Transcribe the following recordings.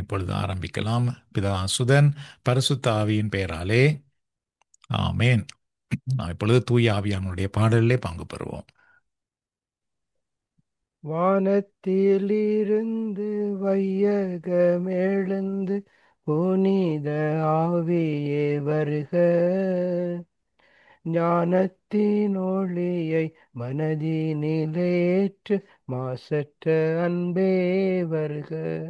இப்பொழுது ஆரம்பிக்கலாம் பிதா சுதன் பரிசுத்த ஆவியின் பெயராலே ஆமேன் நாம் இப்பொழுது தூய ஆவியானுடைய பாடலிலே பங்கு பெறுவோம் வானத்திலிருந்து வையகமெழுந்து புனித ஆவியே வருக ஞானத்தின் ஒளியை மனதினிலேற்று மாசற்ற அன்பே வருக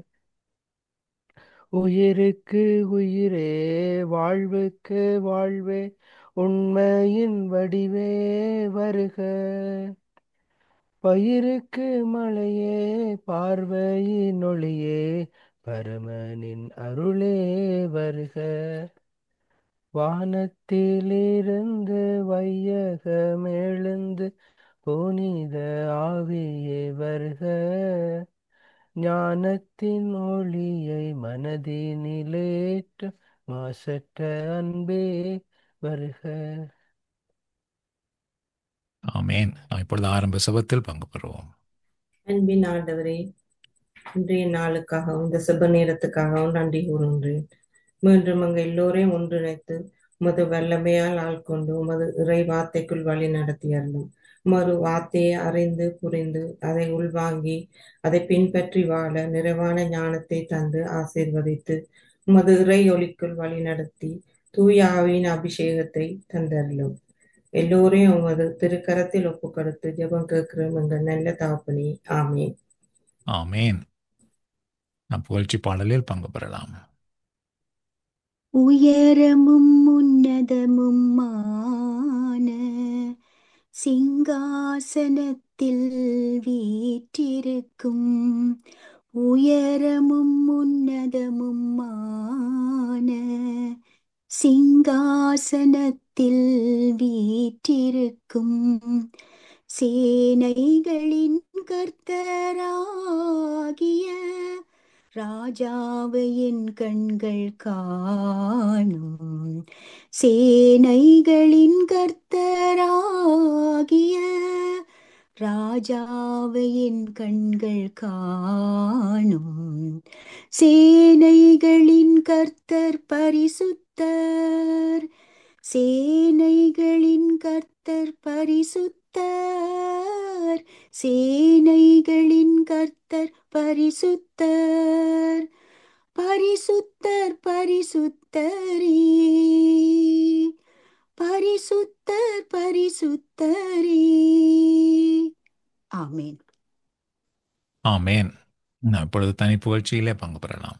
உயிருக்கு உயிரே வாழ்வுக்கு வாழ்வே உண்மையின் வடிவே வருக பயிருக்கு மழையே பார்வையின் ஒளியே பரமனின் அருளே வருக வானத்திலிருந்து வையகமெழுந்து புனித ஆவியே வருக ஞானத்தின் ஒளியை மனதினிலேற்று மாசற்ற அன்பே வருக ஆமேன் நாம் இப்பொழுது ஆரம்ப சபத்தில் பங்கு பெறுவோம் அன்பின் ஆண்டவரே இன்றைய நாளுக்காகவும் இந்த செப நேரத்துக்காகவும் நன்றி கூறுகின்றேன் மீண்டும் அங்கு எல்லோரையும் ஒன்றிணைத்து உமது வல்லமையால் ஆள்கொண்டு உமது இறை வார்த்தைக்குள் வழி நடத்தியறலும் உமது வார்த்தையை அறிந்து புரிந்து அதை உள்வாங்கி அதை பின்பற்றி வாழ நிறைவான ஞானத்தை தந்து ஆசீர்வதித்து உமது இறை ஒளிக்குள் வழி நடத்தி தூய ஆவியின் அபிஷேகத்தை தந்தரலும் எல்லோரையும் உமது திருக்கரத்தில் ஒப்பு கொடுத்து ஜெபம் கேட்கிறோம் எங்கள் நல்ல தாப்பனே ஆமேன் ஆமேன் நாம் புகழ்ச்சி பாடலில் பங்கு பெறலாம் உயரமும் உன்னதமுமான சிங்காசனத்தில் வீற்றிருக்கும் உயரமும் உன்னதமுமான சிங்காசனத்தில் வீற்றிருக்கும் சேனைகளின் கர்த்தராகிய ராஜாவை என் கண்கள் காணும் சேனைகளின் கர்த்தராகிய ராஜாவை என் கண்கள் காணும் சேனைகளின் கர்த்தர் பரிசுத்தர் சேனைகளின் கர்த்தர் பரிசுத்தர் சேனைகளின் கர்த்தர் பரிசுத்தர் பரிசுத்தர் பரிசுத்தரே பரிசுத்தர் பரிசுத்தரே ஆமேன் ஆமேன் நாம் இப்பொழுது தனி புகழ்ச்சியிலே பங்கு பெறலாம்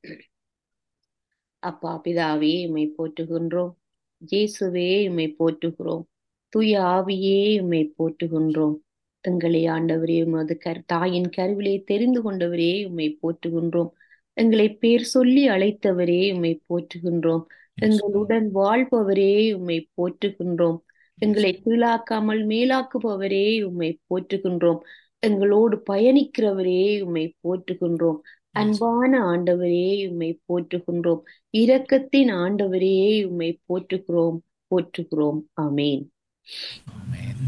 அப்பா பிதாவே உம்மை போற்றுகின்றோம் இயேசுவே உம்மை போற்றுகிறோம் தூய ஆவியே உம்மை போற்றுகின்றோம் எங்களை ஆண்டவரே உமது கர் தாயின் கருவிலே தெரிந்து கொண்டவரே உம்மை போற்றுகின்றோம் எங்களை பேர் சொல்லி அழைத்தவரே உம்மை போற்றுகின்றோம் எங்களுடன் வாழ்பவரே உம்மை போற்றுகின்றோம் எங்களை கீழாக்காமல் மேலாக்குபவரே உம்மை போற்றுகின்றோம் எங்களோடு பயணிக்கிறவரே உம்மை போற்றுகின்றோம் அன்பான ஆண்டவரே உம்மை போற்றுகின்றோம் இரக்கத்தின் ஆண்டவரே உம்மை போற்றுகிறோம் போற்றுகிறோம் ஆமேன் ஆமேன்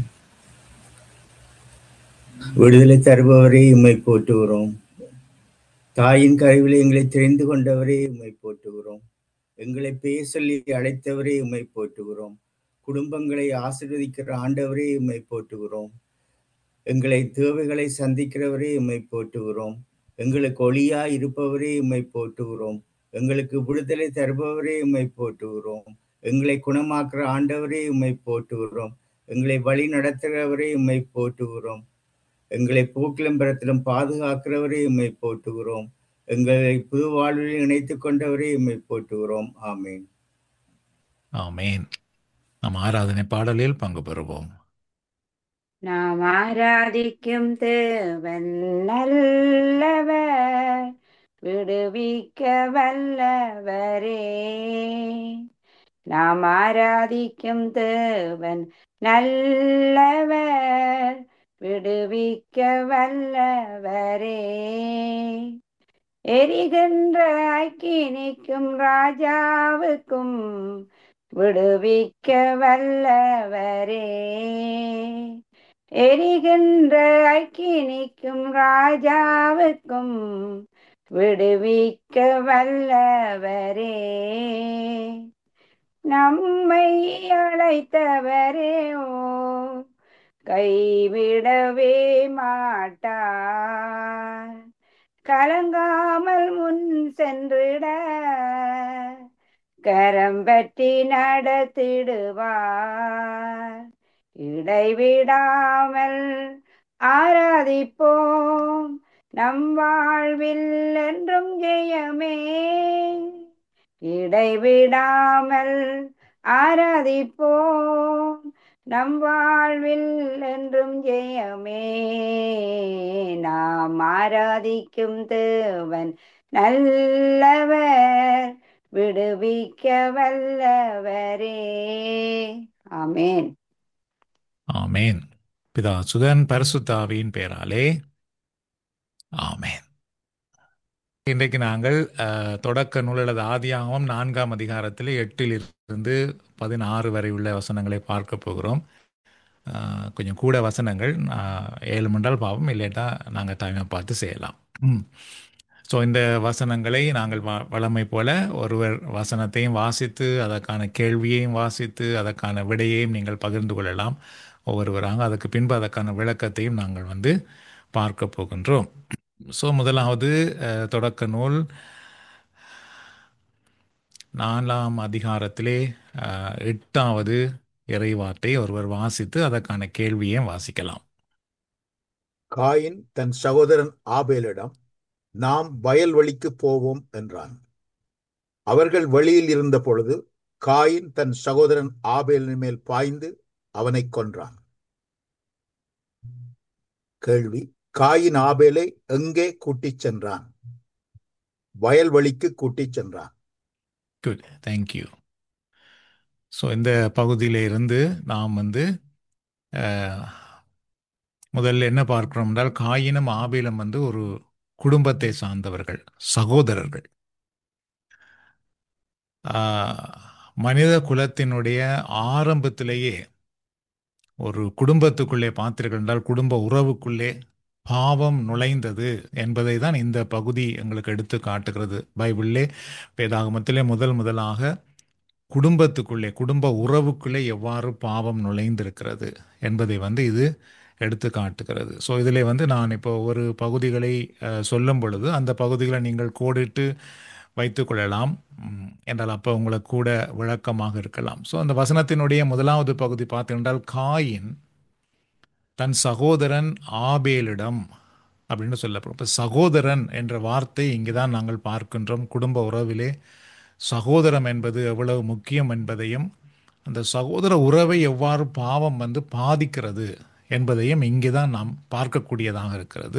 விடுதலை தருபவரே உம்மை போற்றுகிறோம் தாயின் கருவிலே எங்களை தெரிந்து கொண்டவரே உம்மை போற்றுகிறோம் எங்களை பெயர் சொல்லி அழைத்தவரே உம்மை போற்றுகிறோம் குடும்பங்களை ஆசீர்வதிக்கிற ஆண்டவரே உம்மை போற்றுகிறோம் எங்களை தேவைகளை சந்திக்கிறவரே உம்மை போற்றுகிறோம் எங்களுக்கு ஒளியா இருப்பவரே உம்மை போற்றுகிறோம் எங்களுக்கு விடுதலை தருபவரே உம்மை போற்றுகிறோம் எங்களை குணமாக்குற ஆண்டவரே உம்மை போற்றுகிறோம் எங்களை வழி நடத்துகிறவரே உம்மை போற்றுகிறோம் எங்களை போக்கிலும் பரத்திலும் பாதுகாக்கிறவரே உம்மை போற்றுகிறோம் எங்களை புது வாழ்வில் இணைத்துக் கொண்டவரே உம்மை போற்றுகிறோம் ஆமேன் ஆமேன் நாம் ஆராதனை பாடலில் பங்கு பெறுவோம் நாம் ஆராதிக்கும் தேவன் நல்லவர் விடுவிக்க வல்லவரே நாம் ஆராதிக்கும் தேவன் நல்லவர் விடுவிக்க வல்லவரே எரிகின்ற அக்கினிக்கும் ராஜாவுக்கும் விடுவிக்க வல்லவரே எரிகின்ற அக்கினிக்கும் ராஜாவுக்கும் விடுவிக்க வல்லவரே நம்மை அழைத்தவரே ஓ கைவிடவே மாட்டார் கலங்காமல் முன் சென்றிட கரம் பற்றி நடத்திடுவார் இடைவிடாமல் ஆராதிப்போம் நம் வாழ்வில் என்றும் ஜெயமே இடைவிடாமல் ஆராதிப்போம் நம் வாழ்வில் என்றும் ஜெயமே நாம் ஆராதிக்கும் தேவன் நல்லவர் விடுவிக்க வல்லவரே ஆமேன் ஆமேன் பிதா சுதன் பரிசுத்தாவியின் பேராலே ஆமேன் இன்றைக்கு நாங்கள் அஹ், தொடக்க நூல் அல்லது ஆதியாகமம் நான்காம் அதிகாரத்தில் எட்டில் இருந்து பதினாறு வரை உள்ள வசனங்களை பார்க்க போகிறோம் அஹ், கொஞ்சம் கூட வசனங்கள் அஹ், ஏழு மண்டல் பாவம் இல்லைட்டா நாங்கள் டைமை பார்த்து செய்யலாம் ஸோ இந்த வசனங்களை நாங்கள் வ வழமை போல ஒருவர் வசனத்தையும் வாசித்து அதற்கான கேள்வியையும் வாசித்து அதற்கான விடையையும் நீங்கள் பகிர்ந்து கொள்ளலாம் ஒவ்வொருவராக அதுக்கு பின்பு அதற்கான விளக்கத்தையும் நாங்கள் வந்து பார்க்க போகின்றோம் ஸோ முதலாவது அஹ், தொடக்க நூல் நாலாம் அதிகாரத்திலே அஹ், எட்டாவது இறைவார்த்தை ஒருவர் வாசித்து அதற்கான கேள்வியையும் வாசிக்கலாம் காயின் தன் சகோதரன் ஆபேலிடம் நாம் வயல்வெளிக்கு போவோம் என்றான் அவர்கள் வழியில் இருந்த பொழுது காயின் தன் சகோதரன் ஆபேலின் மேல் பாய்ந்து அவனைக் கொன்றான் கேள்வி காயின் ஆபேலை எங்கே கூட்டிச் சென்றான் வயல்வெளிக்கு கூட்டிச் சென்றான் குட் தேங்க்யூ ஸோ இந்த பகுதியில இருந்து நாம் வந்து அஹ், முதல்ல என்ன பார்க்கிறோம் என்றால் காயினும் ஆபேலும் வந்து ஒரு குடும்பத்தை சார்ந்தவர்கள் சகோதரர்கள் ஆஹ், மனித குலத்தினுடைய ஆரம்பத்திலேயே ஒரு குடும்பத்துக்குள்ளே பார்த்தீர்கள் என்றால் குடும்ப உறவுக்குள்ளே பாவம் நுழைந்தது என்பதை தான் இந்த பகுதி எங்களுக்கு எடுத்து காட்டுகிறது பைபிளிலே வேதாகமத்திலே முதல் முதலாக குடும்பத்துக்குள்ளே குடும்ப உறவுக்குள்ளே எவ்வாறு பாவம் நுழைந்திருக்கிறது என்பதை வந்து இது எடுத்து காட்டுகிறது ஸோ இதில் வந்து நான் இப்போ ஒரு பகுதிகளை அஹ், சொல்லும் பொழுது அந்த பகுதிகளை நீங்கள் கோடிட்டு வைத்துக்கொள்ளலாம் ம், என்றால் அப்போ உங்களுக்கு கூட விளக்கமாக இருக்கலாம் ஸோ அந்த வசனத்தினுடைய முதலாவது பகுதி பார்த்தீங்கன்றால் காயின் தன் சகோதரன் ஆபேலிடம் அப்படின்னு சொல்லப்படும் இப்போ சகோதரன் என்ற வார்த்தை இங்கே தான் நாங்கள் பார்க்கின்றோம் குடும்ப உறவிலே சகோதரம் என்பது எவ்வளவு முக்கியம் என்பதையும் அந்த சகோதர உறவை எவ்வாறு பாவம் வந்து பாதிக்கிறது என்பதையும் இங்கே தான் நாம் பார்க்கக்கூடியதாக இருக்கிறது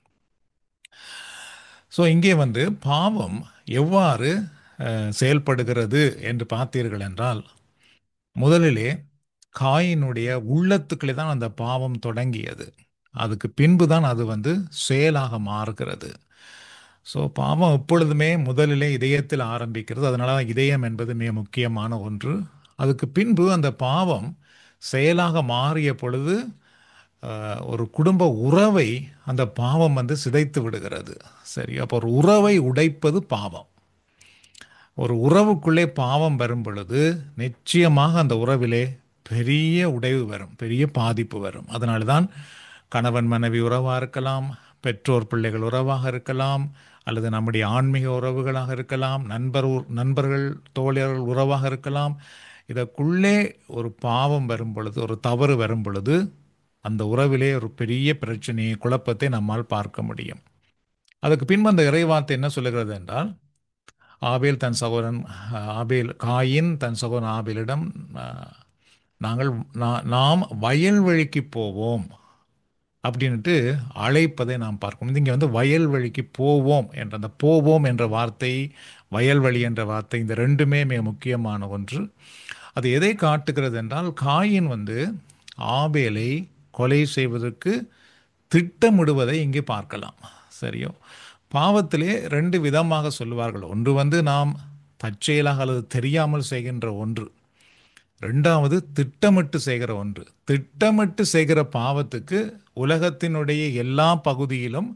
ஸோ இங்கே வந்து பாவம் எவ்வாறு அஹ், செயல்படுகிறது என்று பார்த்தீர்கள் என்றால் முதலிலே காயினுடைய உள்ளத்துக்களே தான் அந்த பாவம் தொடங்கியது அதுக்கு பின்பு தான் அது வந்து செயலாக மாறுகிறது ஸோ பாவம் எப்பொழுதுமே முதலிலே இதயத்தில் ஆரம்பிக்கிறது அதனால தான் இதயம் என்பது மிக முக்கியமான ஒன்று அதுக்கு பின்பு அந்த பாவம் செயலாக மாறிய பொழுது அஹ், ஒரு குடும்ப உறவை அந்த பாவம் வந்து சிதைத்து விடுகிறது சரி அப்போ ஒரு உறவை உடைப்பது பாவம் ஒரு உறவுக்குள்ளே பாவம் வரும் பொழுது நிச்சயமாக அந்த உறவிலே பெரிய உடைவு வரும் பெரிய பாதிப்பு வரும் அதனால தான் கணவன் மனைவி உறவாக இருக்கலாம் பெற்றோர் பிள்ளைகள் உறவாக இருக்கலாம் அல்லது நம்முடைய ஆன்மீக உறவுகளாக இருக்கலாம் நண்பர் உ- நண்பர்கள் தோழர்கள் உறவாக இருக்கலாம் இதற்குள்ளே ஒரு பாவம் வரும் பொழுது ஒரு தவறு வரும் பொழுது அந்த உறவிலே ஒரு பெரிய பிரச்சனையை குழப்பத்தை நம்மால் பார்க்க முடியும் அதுக்கு பின்பு அந்த இறைவார்த்தை என்ன சொல்லுகிறது என்றால் ஆபேல் தன் சகோதரன் அஹ், ஆபேல் காயின் தன் சகோதரன் ஆபேலிடம் அஹ், நாங்கள் நா- நாம் வயல்வெளிக்கு போவோம் அப்படின்ட்டு அழைப்பதை நாம் பார்க்கணும் இங்கே வந்து வயல்வெளிக்கு போவோம் என்ற அந்த போவோம் என்ற வார்த்தை வயல்வெளி என்ற வார்த்தை இந்த ரெண்டுமே மிக முக்கியமான ஒன்று அது எதை காட்டுகிறது என்றால் காயின் வந்து ஆபேலை கொலை செய்வதற்கு திட்டமிடுவதை இங்கே பார்க்கலாம் சரியோ பாவத்திலே ரெண்டு விதமாக சொல்லுவார்கள் ஒன்று வந்து நாம் தற்செயலாக அல்லது தெரியாமல் செய்கின்ற ஒன்று ரெண்டாவது திட்டமிட்டு செய்கிற ஒன்று திட்டமிட்டு செய்கிற பாவத்துக்கு உலகத்தினுடைய எல்லா பகுதியிலும்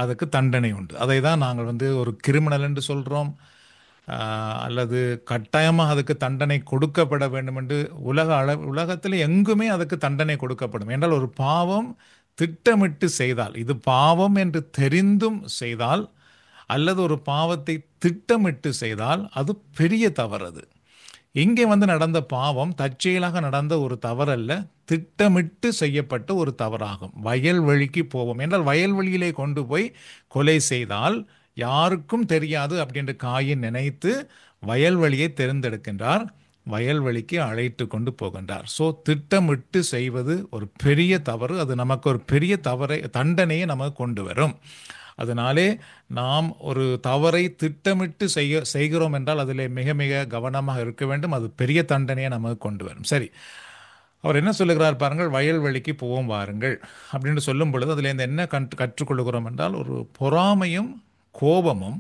அதுக்கு தண்டனை உண்டு அதை தான் நாங்கள் வந்து ஒரு கிரிமினல் என்று சொல்கிறோம் அல்லது கட்டாயமாக அதுக்கு தண்டனை கொடுக்கப்பட வேண்டும் என்று உலக அள உலகத்தில் எங்குமே அதுக்கு தண்டனை கொடுக்கப்படும் என்றால் ஒரு பாவம் திட்டமிட்டு செய்தால் இது பாவம் என்று தெரிந்தும் செய்தால் அல்லது ஒரு பாவத்தை திட்டமிட்டு செய்தால் அது பெரிய தவறு அது இங்கே வந்து நடந்த பாவம் தற்செயலாக நடந்த ஒரு தவறல்ல திட்டமிட்டு செய்யப்பட்ட ஒரு தவறாகும் வயல்வெளிக்கு போவோம் என்றால் வயல்வெளியிலே கொண்டு போய் கொலை செய்தால் யாருக்கும் தெரியாது அப்படின்ற காயின் நினைத்து வயல்வெளியை தேர்ந்தெடுக்கின்றார் வயல்வெளிக்கு அழைத்து கொண்டு போகின்றார் ஸோ திட்டமிட்டு செய்வது ஒரு பெரிய தவறு அது நமக்கு ஒரு பெரிய தவறை தண்டனையை நமக்கு கொண்டு வரும் அதனாலே நாம் ஒரு தவறை திட்டமிட்டு செய்ய செய்கிறோம் என்றால் அதில் மிக மிக கவனமாக இருக்க வேண்டும் அது பெரிய தண்டனையை நமக்கு கொண்டு வரும் சரி அவர் என்ன சொல்லுகிறார் பாருங்கள் வயல்வெளிக்கு போவோம் வாருங்கள் அப்படின்னு சொல்லும் பொழுது அதில் இந்த என்ன கற்று கற்றுக்கொள்கிறோம் என்றால் ஒரு பொறாமையும் கோபமும்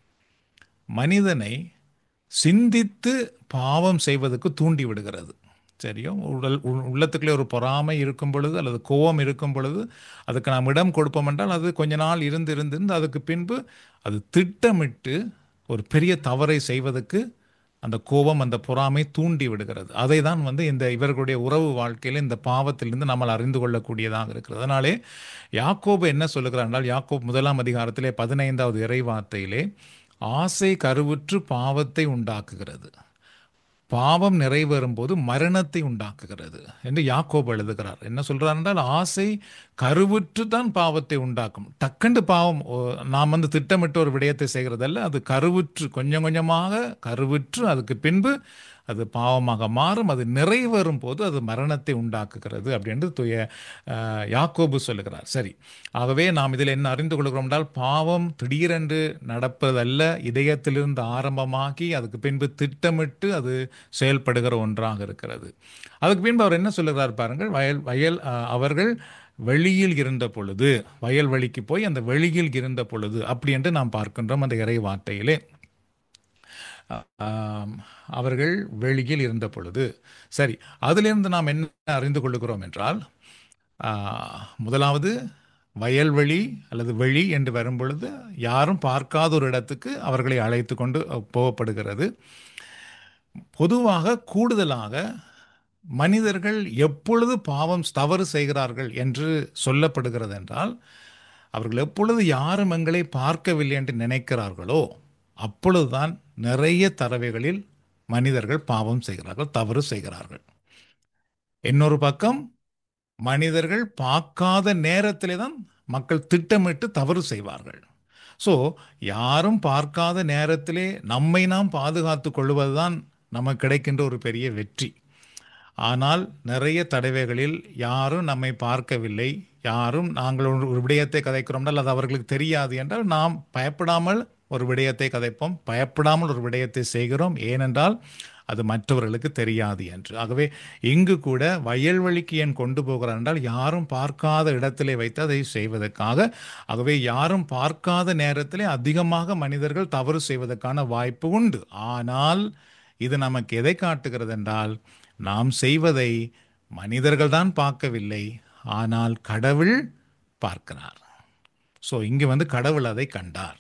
மனிதனை சிந்தித்து பாவம் செய்வதற்கு தூண்டி விடுகிறது சரியோ உடல் உள்ளத்துக்குள்ளே ஒரு பொறாமை இருக்கும் பொழுது அல்லது கோபம் இருக்கும் பொழுது அதுக்கு நாம் இடம் கொடுப்போம் என்றால் அது கொஞ்ச நாள் இருந்து இருந்து அதுக்கு பின்பு அது திட்டமிட்டு ஒரு பெரிய தவறை செய்வதற்கு அந்த கோபம் அந்த பொறாமை தூண்டி விடுகிறது அதை தான் வந்து இந்த இவர்களுடைய உறவு வாழ்க்கையில் இந்த பாவத்திலிருந்து நம்மால் அறிந்து கொள்ளக்கூடியதாக இருக்கிறது அதனாலே யாக்கோபு என்ன சொல்லுகிறார் என்றால் யாக்கோப் முதலாம் அதிகாரத்திலே பதினைந்தாவது இறைவார்த்தையிலே ஆசை கருவுற்று பாவத்தை உண்டாக்குகிறது பாவம் நிறைவேறும் போது மரணத்தை உண்டாக்குகிறது என்று யாக்கோப் எழுதுகிறார் என்ன சொல்றார் என்றால் ஆசை கருவுற்று தான் பாவத்தை உண்டாக்கும் டக்குண்டு பாவம் நாம் வந்து திட்டமிட்டு ஒரு விடயத்தை செய்கிறதல்ல அது கருவுற்று கொஞ்சம் கொஞ்சமாக கருவுற்று அதுக்கு பின்பு அது பாவமாக மாறும் அது நிறைவேறும் போது அது மரணத்தை உண்டாக்குகிறது அப்படின்னு தூய யாக்கோபு சொல்லுகிறார் சரி ஆகவே நாம் இதில் என்ன அறிந்து கொள்கிறோம் என்றால் பாவம் திடீரென்று நடப்பதல்ல இதயத்திலிருந்து ஆரம்பமாகி அதுக்கு பின்பு திட்டமிட்டு அது செயல்படுகிற ஒன்றாக இருக்கிறது அதுக்கு பின்பு அவர் என்ன சொல்லுகிறார் பாருங்கள் வயல் வயல் அவர்கள் வெளியில் இருந்த பொழுது வயல்வெளிக்கு போய் அந்த வெளியில் இருந்த பொழுது அப்படி என்று நாம் பார்க்கின்றோம் அந்த இறை வார்த்தையிலே அவர்கள் வெளியில் இருந்த பொழுது சரி அதிலிருந்து நாம் என்ன அறிந்து கொள்ளுகிறோம் என்றால் முதலாவது வயல்வெளி அல்லது வெளி என்று வரும் பொழுது யாரும் பார்க்காத ஒரு இடத்துக்கு அவர்களை அழைத்து கொண்டு போகப்படுகிறது பொதுவாக கூடுதலாக மனிதர்கள் எப்பொழுது பாவம் தவறு செய்கிறார்கள் என்று சொல்லப்படுகிறது என்றால் அவர்கள் எப்பொழுது யாரும் எங்களை பார்க்கவில்லை என்று நினைக்கிறார்களோ அப்பொழுதுதான் நிறைய தரவைகளில் மனிதர்கள் பாவம் செய்கிறார்கள் தவறு செய்கிறார்கள் இன்னொரு பக்கம் மனிதர்கள் பார்க்காத நேரத்திலே தான் மக்கள் திட்டமிட்டு தவறு செய்வார்கள் ஸோ யாரும் பார்க்காத நேரத்திலே நம்மை நாம் பாதுகாத்து கொள்வதுதான் நமக்கு கிடைக்கின்ற ஒரு பெரிய வெற்றி ஆனால் நிறைய தடவைகளில் யாரும் நம்மை பார்க்கவில்லை யாரும் நாங்கள் ஒரு விடயத்தை கதைக்கிறோம்னால் அது அவர்களுக்கு தெரியாது என்றால் நாம் பயப்படாமல் ஒரு விடயத்தை கதைப்போம் பயப்படாமல் ஒரு விடயத்தை செய்கிறோம் ஏனென்றால் அது மற்றவர்களுக்கு தெரியாது என்று ஆகவே இங்கு கூட வயல்வெளிக்கு ஏன் கொண்டு போகிறார் என்றால் யாரும் பார்க்காத இடத்திலே வைத்து அதை செய்வதற்காக ஆகவே யாரும் பார்க்காத நேரத்திலே அதிகமாக மனிதர்கள் தவறு செய்வதற்கான வாய்ப்பு உண்டு ஆனால் இது நமக்கு எதை காட்டுகிறது என்றால் நாம் செய்வதை மனிதர்கள் தான் பார்க்கவில்லை ஆனால் கடவுள் பார்க்கிறார் ஸோ இங்கே வந்து கடவுள் அதை கண்டார்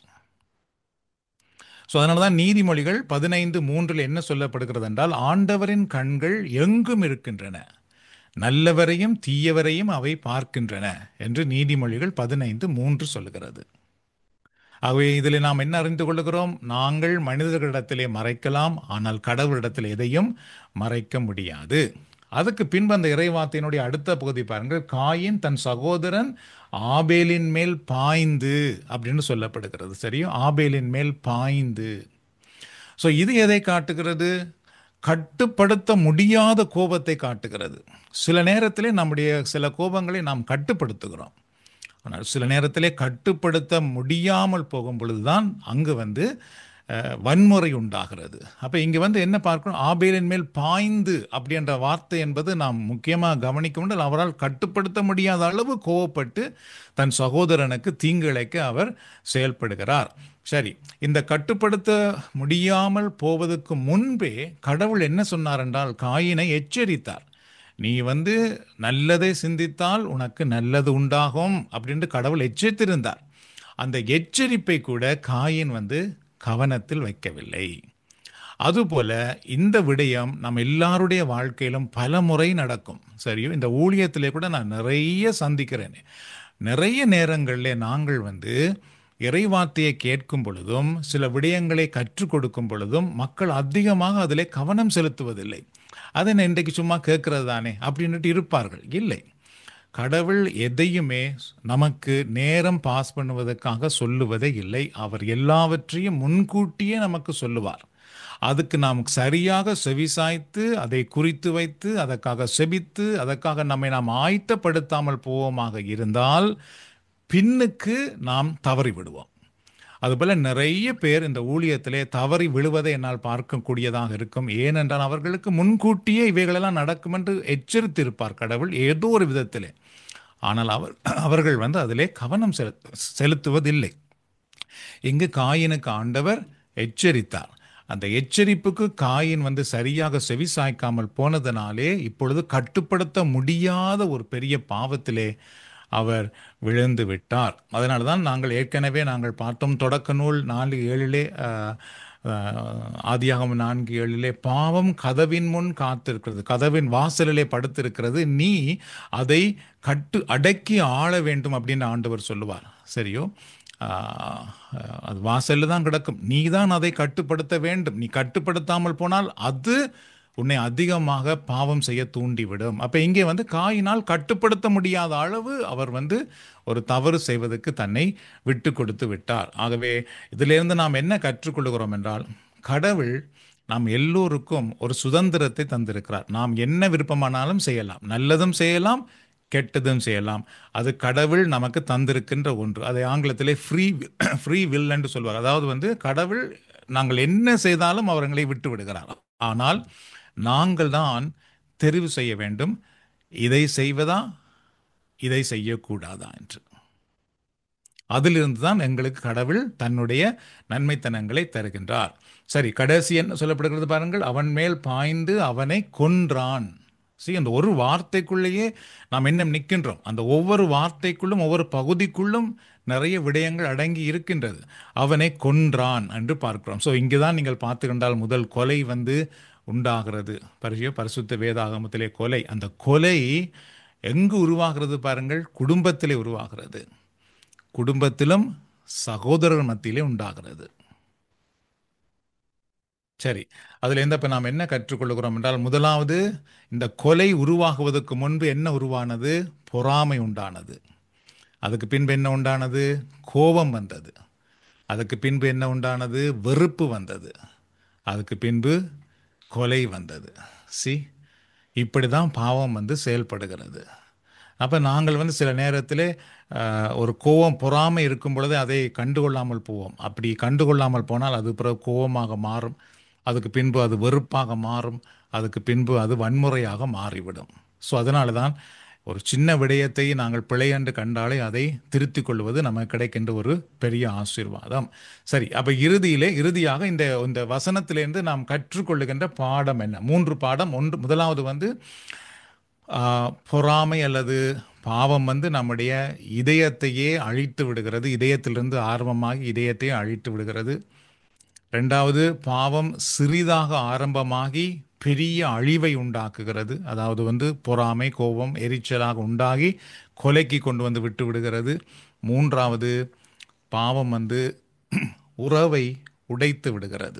ஸோ அதனால தான் நீதிமொழிகள் பதினைந்து மூன்றில் என்ன சொல்லப்படுகிறது என்றால் ஆண்டவரின் கண்கள் எங்கும் இருக்கின்றன நல்லவரையும் தீயவரையும் அவை பார்க்கின்றன என்று நீதிமொழிகள் பதினைந்து மூன்று சொல்லுகிறது ஆகவே இதில் நாம் என்ன அறிந்து கொள்ளுகிறோம் நாங்கள் மனிதர்களிடத்திலே மறைக்கலாம் ஆனால் கடவுளிடத்தில் எதையும் மறைக்க முடியாது அதுக்கு பின்பு அந்த இறைவார்த்தையினுடைய அடுத்த பகுதி பாருங்கள் காயின் தன் சகோதரன் ஆபேலின் மேல் பாய்ந்து அப்படின்னு சொல்லப்படுகிறது சரியும் ஆபேலின் மேல் பாய்ந்து ஸோ இது எதை காட்டுகிறது கட்டுப்படுத்த முடியாத கோபத்தை காட்டுகிறது சில நேரத்திலே நம்முடைய சில கோபங்களை நாம் கட்டுப்படுத்துகிறோம் ஆனால் சில நேரத்திலே கட்டுப்படுத்த முடியாமல் போகும் பொழுதுதான் அங்கு வந்து வன்முறை உண்டாகிறது அப்போ இங்கே வந்து என்ன பார்க்கணும் ஆபேலின் மேல் பாய்ந்து அப்படின்ற வார்த்தை என்பது நாம் முக்கியமாக கவனிக்க முடியல அவரால் கட்டுப்படுத்த முடியாத அளவு கோவப்பட்டு தன் சகோதரனுக்கு தீங்கிழைக்க அவர் செயல்படுகிறார் சரி இந்த கட்டுப்படுத்த முடியாமல் போவதற்கு முன்பே கடவுள் என்ன சொன்னார் என்றால் காயினை எச்சரித்தார் நீ வந்து நல்லதை சிந்தித்தால் உனக்கு நல்லது உண்டாகும் அப்படின்ட்டு கடவுள் எச்சரித்திருந்தார் அந்த எச்சரிப்பை கூட காயின் வந்து கவனத்தில் வைக்கவில்லை அதுபோல இந்த விடயம் நம்ம எல்லாருடைய வாழ்க்கையிலும் பல முறை நடக்கும் சரியோ இந்த ஊழியத்திலே கூட நான் நிறைய சந்திக்கிறேன் நிறைய நேரங்களில் நாங்கள் வந்து இறைவார்த்தையை கேட்கும் பொழுதும் சில விடயங்களை கற்றுக் கொடுக்கும் பொழுதும் மக்கள் அதிகமாக அதில் கவனம் செலுத்துவதில்லை அதை நான் இன்றைக்கு சும்மா கேட்கறது தானே அப்படின்ட்டு இருப்பார்கள் இல்லை கடவுள் எதையுமே நமக்கு நேரம் பாஸ் பண்ணுவதற்காக சொல்லுவதே இல்லை அவர் எல்லாவற்றையும் முன்கூட்டியே நமக்கு சொல்லுவார் அதுக்கு நாம் சரியாக செவிசாய்த்து அதை குறித்து வைத்து அதற்காக செபித்து அதற்காக நம்மை நாம் ஆயத்தப்படுத்தாமல் போவோமாக இருந்தால் பின்னுக்கு நாம் தவறி விடுவோம் அதுபோல நிறைய பேர் இந்த ஊழியத்திலே தவறி விழுவதை என்னால் பார்க்கக்கூடியதாக இருக்கும் ஏனென்றால் அவர்களுக்கு முன்கூட்டியே இவைகளெல்லாம் நடக்கும் என்று எச்சரித்திருப்பார் கடவுள் ஏதோ ஒரு விதத்திலே ஆனால் அவர் அவர்கள் வந்து அதிலே கவனம் செலுத்த செலுத்துவதில்லை இங்கு காயினுக்கு ஆண்டவர் எச்சரித்தார் அந்த எச்சரிப்புக்கு காயின் வந்து சரியாக செவி சாய்க்காமல் போனதனாலே இப்பொழுது கட்டுப்படுத்த முடியாத ஒரு பெரிய பாவத்திலே அவர் விழுந்து விட்டார் அதனால தான் நாங்கள் ஏற்கனவே நாங்கள் பார்த்தோம் தொடக்க நூல் நாலு ஏழிலே ஆதியாகம் நான்கு ஏழிலே பாவம் கதவின் முன் காத்திருக்கிறது கதவின் வாசலிலே படுத்திருக்கிறது நீ அதை கட்டு அடக்கி ஆள வேண்டும் அப்படின்னு ஆண்டவர் சொல்லுவார் சரியோ அது வாசலில் தான் கிடக்கும் நீ தான் அதை கட்டுப்படுத்த வேண்டும் நீ கட்டுப்படுத்தாமல் போனால் அது உன்னை அதிகமாக பாவம் செய்ய தூண்டிவிடும் அப்போ இங்கே வந்து காயினால் கட்டுப்படுத்த முடியாத அளவு அவர் வந்து ஒரு தவறு செய்வதற்கு தன்னை விட்டு கொடுத்து விட்டார் ஆகவே இதிலிருந்து நாம் என்ன கற்றுக்கொள்கிறோம் என்றால் கடவுள் நாம் எல்லோருக்கும் ஒரு சுதந்திரத்தை தந்திருக்கிறார் நாம் என்ன விருப்பமானாலும் செய்யலாம் நல்லதும் செய்யலாம் கெட்டதும் செய்யலாம் அது கடவுள் நமக்கு தந்திருக்கின்ற ஒன்று அதை ஆங்கிலத்திலே ஃப்ரீ ஃப்ரீ வில் என்று சொல்வார் அதாவது வந்து கடவுள் நாங்கள் என்ன செய்தாலும் அவர்களை விட்டு விடுகிறார் ஆனால் நாங்கள் தான் தெரிவு செய்ய வேண்டும் இதை செய்வதா இதை செய்யக்கூடாதா என்று அதிலிருந்து தான் எங்களுக்கு கடவுள் தன்னுடைய நன்மைத்தனங்களை தருகின்றார் சரி கடைசி என்ன சொல்லப்படுகிறது பாருங்கள் அவன் மேல் பாய்ந்து அவனை கொன்றான் சரி அந்த ஒரு வார்த்தைக்குள்ளேயே நாம் என்ன நிற்கின்றோம் அந்த ஒவ்வொரு வார்த்தைக்குள்ளும் ஒவ்வொரு பகுதிக்குள்ளும் நிறைய விடயங்கள் அடங்கி இருக்கின்றது அவனை கொன்றான் என்று பார்க்கிறோம் ஸோ இங்கே தான் நீங்கள் பார்த்துக்கின்றால் முதல் கொலை வந்து உண்டாகிறது பரிசு பரிசுத்த வேதாகமத்திலே கொலை அந்த கொலை எங்கு உருவாகிறது பாருங்கள் குடும்பத்திலே உருவாகிறது குடும்பத்திலும் சகோதரர் மத்தியிலே உண்டாகிறது சரி அதில் எந்த இப்போ நாம் என்ன கற்றுக்கொள்கிறோம் என்றால் முதலாவது இந்த கொலை உருவாகுவதற்கு முன்பு என்ன உருவானது பொறாமை உண்டானது அதுக்கு பின்பு என்ன உண்டானது கோபம் வந்தது அதுக்கு பின்பு என்ன உண்டானது வெறுப்பு வந்தது அதுக்கு பின்பு கொலை வந்தது சி இப்படி தான் பாவம் வந்து செயல்படுகிறது அப்போ நாங்கள் வந்து சில நேரத்தில் ஒரு கோவம் பொறாமை இருக்கும் பொழுது அதை கண்டுகொள்ளாமல் போவோம் அப்படி கண்டுகொள்ளாமல் போனால் அது பிறகு கோபமாக மாறும் அதுக்கு பின்பு அது வெறுப்பாக மாறும் அதுக்கு பின்பு அது வன்முறையாக மாறிவிடும் ஸோ அதனால தான் ஒரு சின்ன விடயத்தை நாங்கள் பிழையென்று கண்டாலே அதை திருத்திக் கொள்வது நமக்கு கிடைக்கின்ற ஒரு பெரிய ஆசீர்வாதம் சரி அப்போ இறுதியிலே இறுதியாக இந்த இந்த வசனத்திலேருந்து நாம் கற்றுக்கொள்ளுகின்ற பாடம் என்ன மூன்று பாடம் ஒன்று முதலாவது வந்து பொறாமை அல்லது பாவம் வந்து நம்முடைய இதயத்தையே அழித்து விடுகிறது இதயத்திலிருந்து ஆர்வமாகி இதயத்தையே அழித்து விடுகிறது ரெண்டாவது பாவம் சிறிதாக ஆரம்பமாகி பெரிய அழிவை உண்டாக்குகிறது அதாவது வந்து பொறாமை கோபம் எரிச்சலாக உண்டாகி கொலைக்கு கொண்டு வந்து விட்டு விடுகிறது மூன்றாவது பாவம் வந்து உறவை உடைத்து விடுகிறது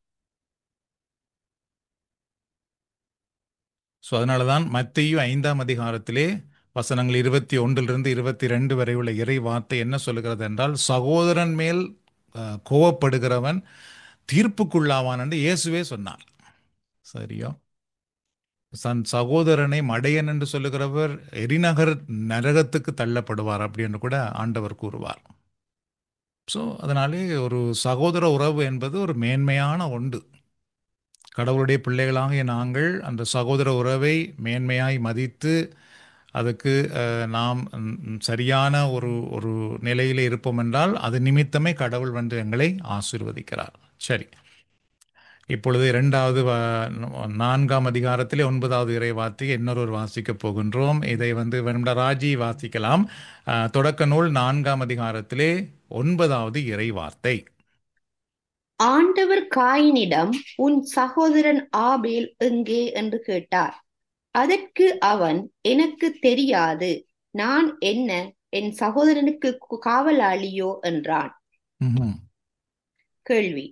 ஸோ அதனால தான் மத்தியும் ஐந்தாம் அதிகாரத்திலே வசனங்கள் இருபத்தி ஒன்றிலிருந்து இருபத்தி ரெண்டு வரை உள்ள இறை வார்த்தை என்ன சொல்லுகிறது என்றால் சகோதரன் மேல் கோவப்படுகிறவன் தீர்ப்புக்குள்ளாவான் என்று இயேசுவே சொன்னார் சரியோ தன் சகோதரனை மடையன் என்று சொல்லுகிறவர் எரிநகர் நரகத்துக்கு தள்ளப்படுவார் அப்படின்னு கூட ஆண்டவர் கூறுவார் ஸோ அதனாலே ஒரு சகோதர உறவு என்பது ஒரு மேன்மையான ஒன்று கடவுளுடைய பிள்ளைகளாகிய நாங்கள் அந்த சகோதர உறவை மேன்மையாய் மதித்து அதுக்கு நாம் சரியான ஒரு ஒரு நிலையில் இருப்போம் என்றால் அது நிமித்தமே கடவுள் வந்து எங்களை ஆசிர்வதிக்கிறார் சரி இப்பொழுது இரண்டாவது வ- நான்காம் அதிகாரத்திலே ஒன்பதாவது இறை வார்த்தையை இன்னொரு வாசிக்கப் போகின்றோம் இதை வந்து வேணும்னா ராஜி வாசிக்கலாம் அஹ், தொடக்க நூல் நான்காம் அதிகாரத்திலே ஒன்பதாவது இறை வார்த்தை ஆண்டவர் காயினிடம் உன் சகோதரன் ஆபேல் எங்கே என்று கேட்டார் அதற்கு அவன் எனக்கு தெரியாது நான் என்ன என் சகோதரனுக்கு கு- காவலாளியோ என்றான் ம்ஹும். கேள்வி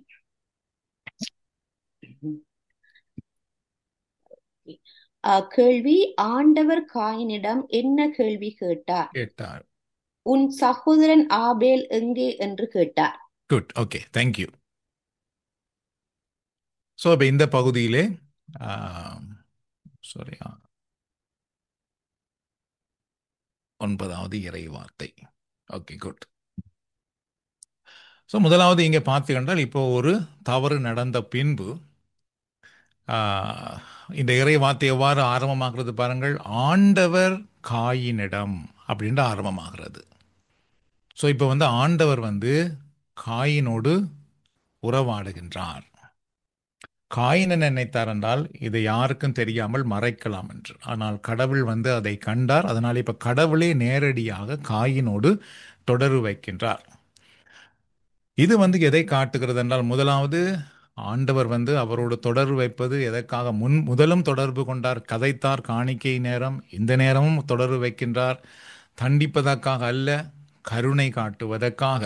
அஹ், கேள்வி ஆண்டவர் காயினிடம் என்ன கேள்வி கேட்டார் கேட்டார் உன் சகோதரன் ஆபேல் எங்கே என்று கேட்டார் குட் ஓகே தேங்க்யூ ஸோ இப்போ இந்த பகுதியிலே சாரி ஒன்பதாவது இறை வார்த்தை ஓகே குட் ஸோ முதலாவது இங்கே பார்த்தீங்கன்றால் இப்போ ஒரு தவறு நடந்த பின்பு ஆஹ், இந்த இறை வார்த்தை எவ்வாறு ஆரம்பமாகிறது பாருங்கள் ஆண்டவர் காயினிடம் அப்படின்ட்டு ஆரம்பமாகிறது ஸோ இப்போ வந்து ஆண்டவர் வந்து காயினோடு உறவாடுகின்றார் காயின் என்ன நினைத்தார் என்றால் இதை யாருக்கும் தெரியாமல் மறைக்கலாம் என்று ஆனால் கடவுள் வந்து அதை கண்டார் அதனால் இப்ப கடவுளே நேரடியாக காயினோடு தொடர்பு வைக்கின்றார் இது வந்து எதை காட்டுகிறது என்றால் முதலாவது ஆண்டவர் வந்து அவரோடு தொடர்பு வைப்பது எதற்காக முன் முதலும் தொடர்பு கொண்டார் கதைத்தார் காணிக்கை நேரம் இந்த நேரமும் தொடர்பு வைக்கின்றார் தண்டிப்பதற்காக அல்ல கருணை காட்டுவதற்காக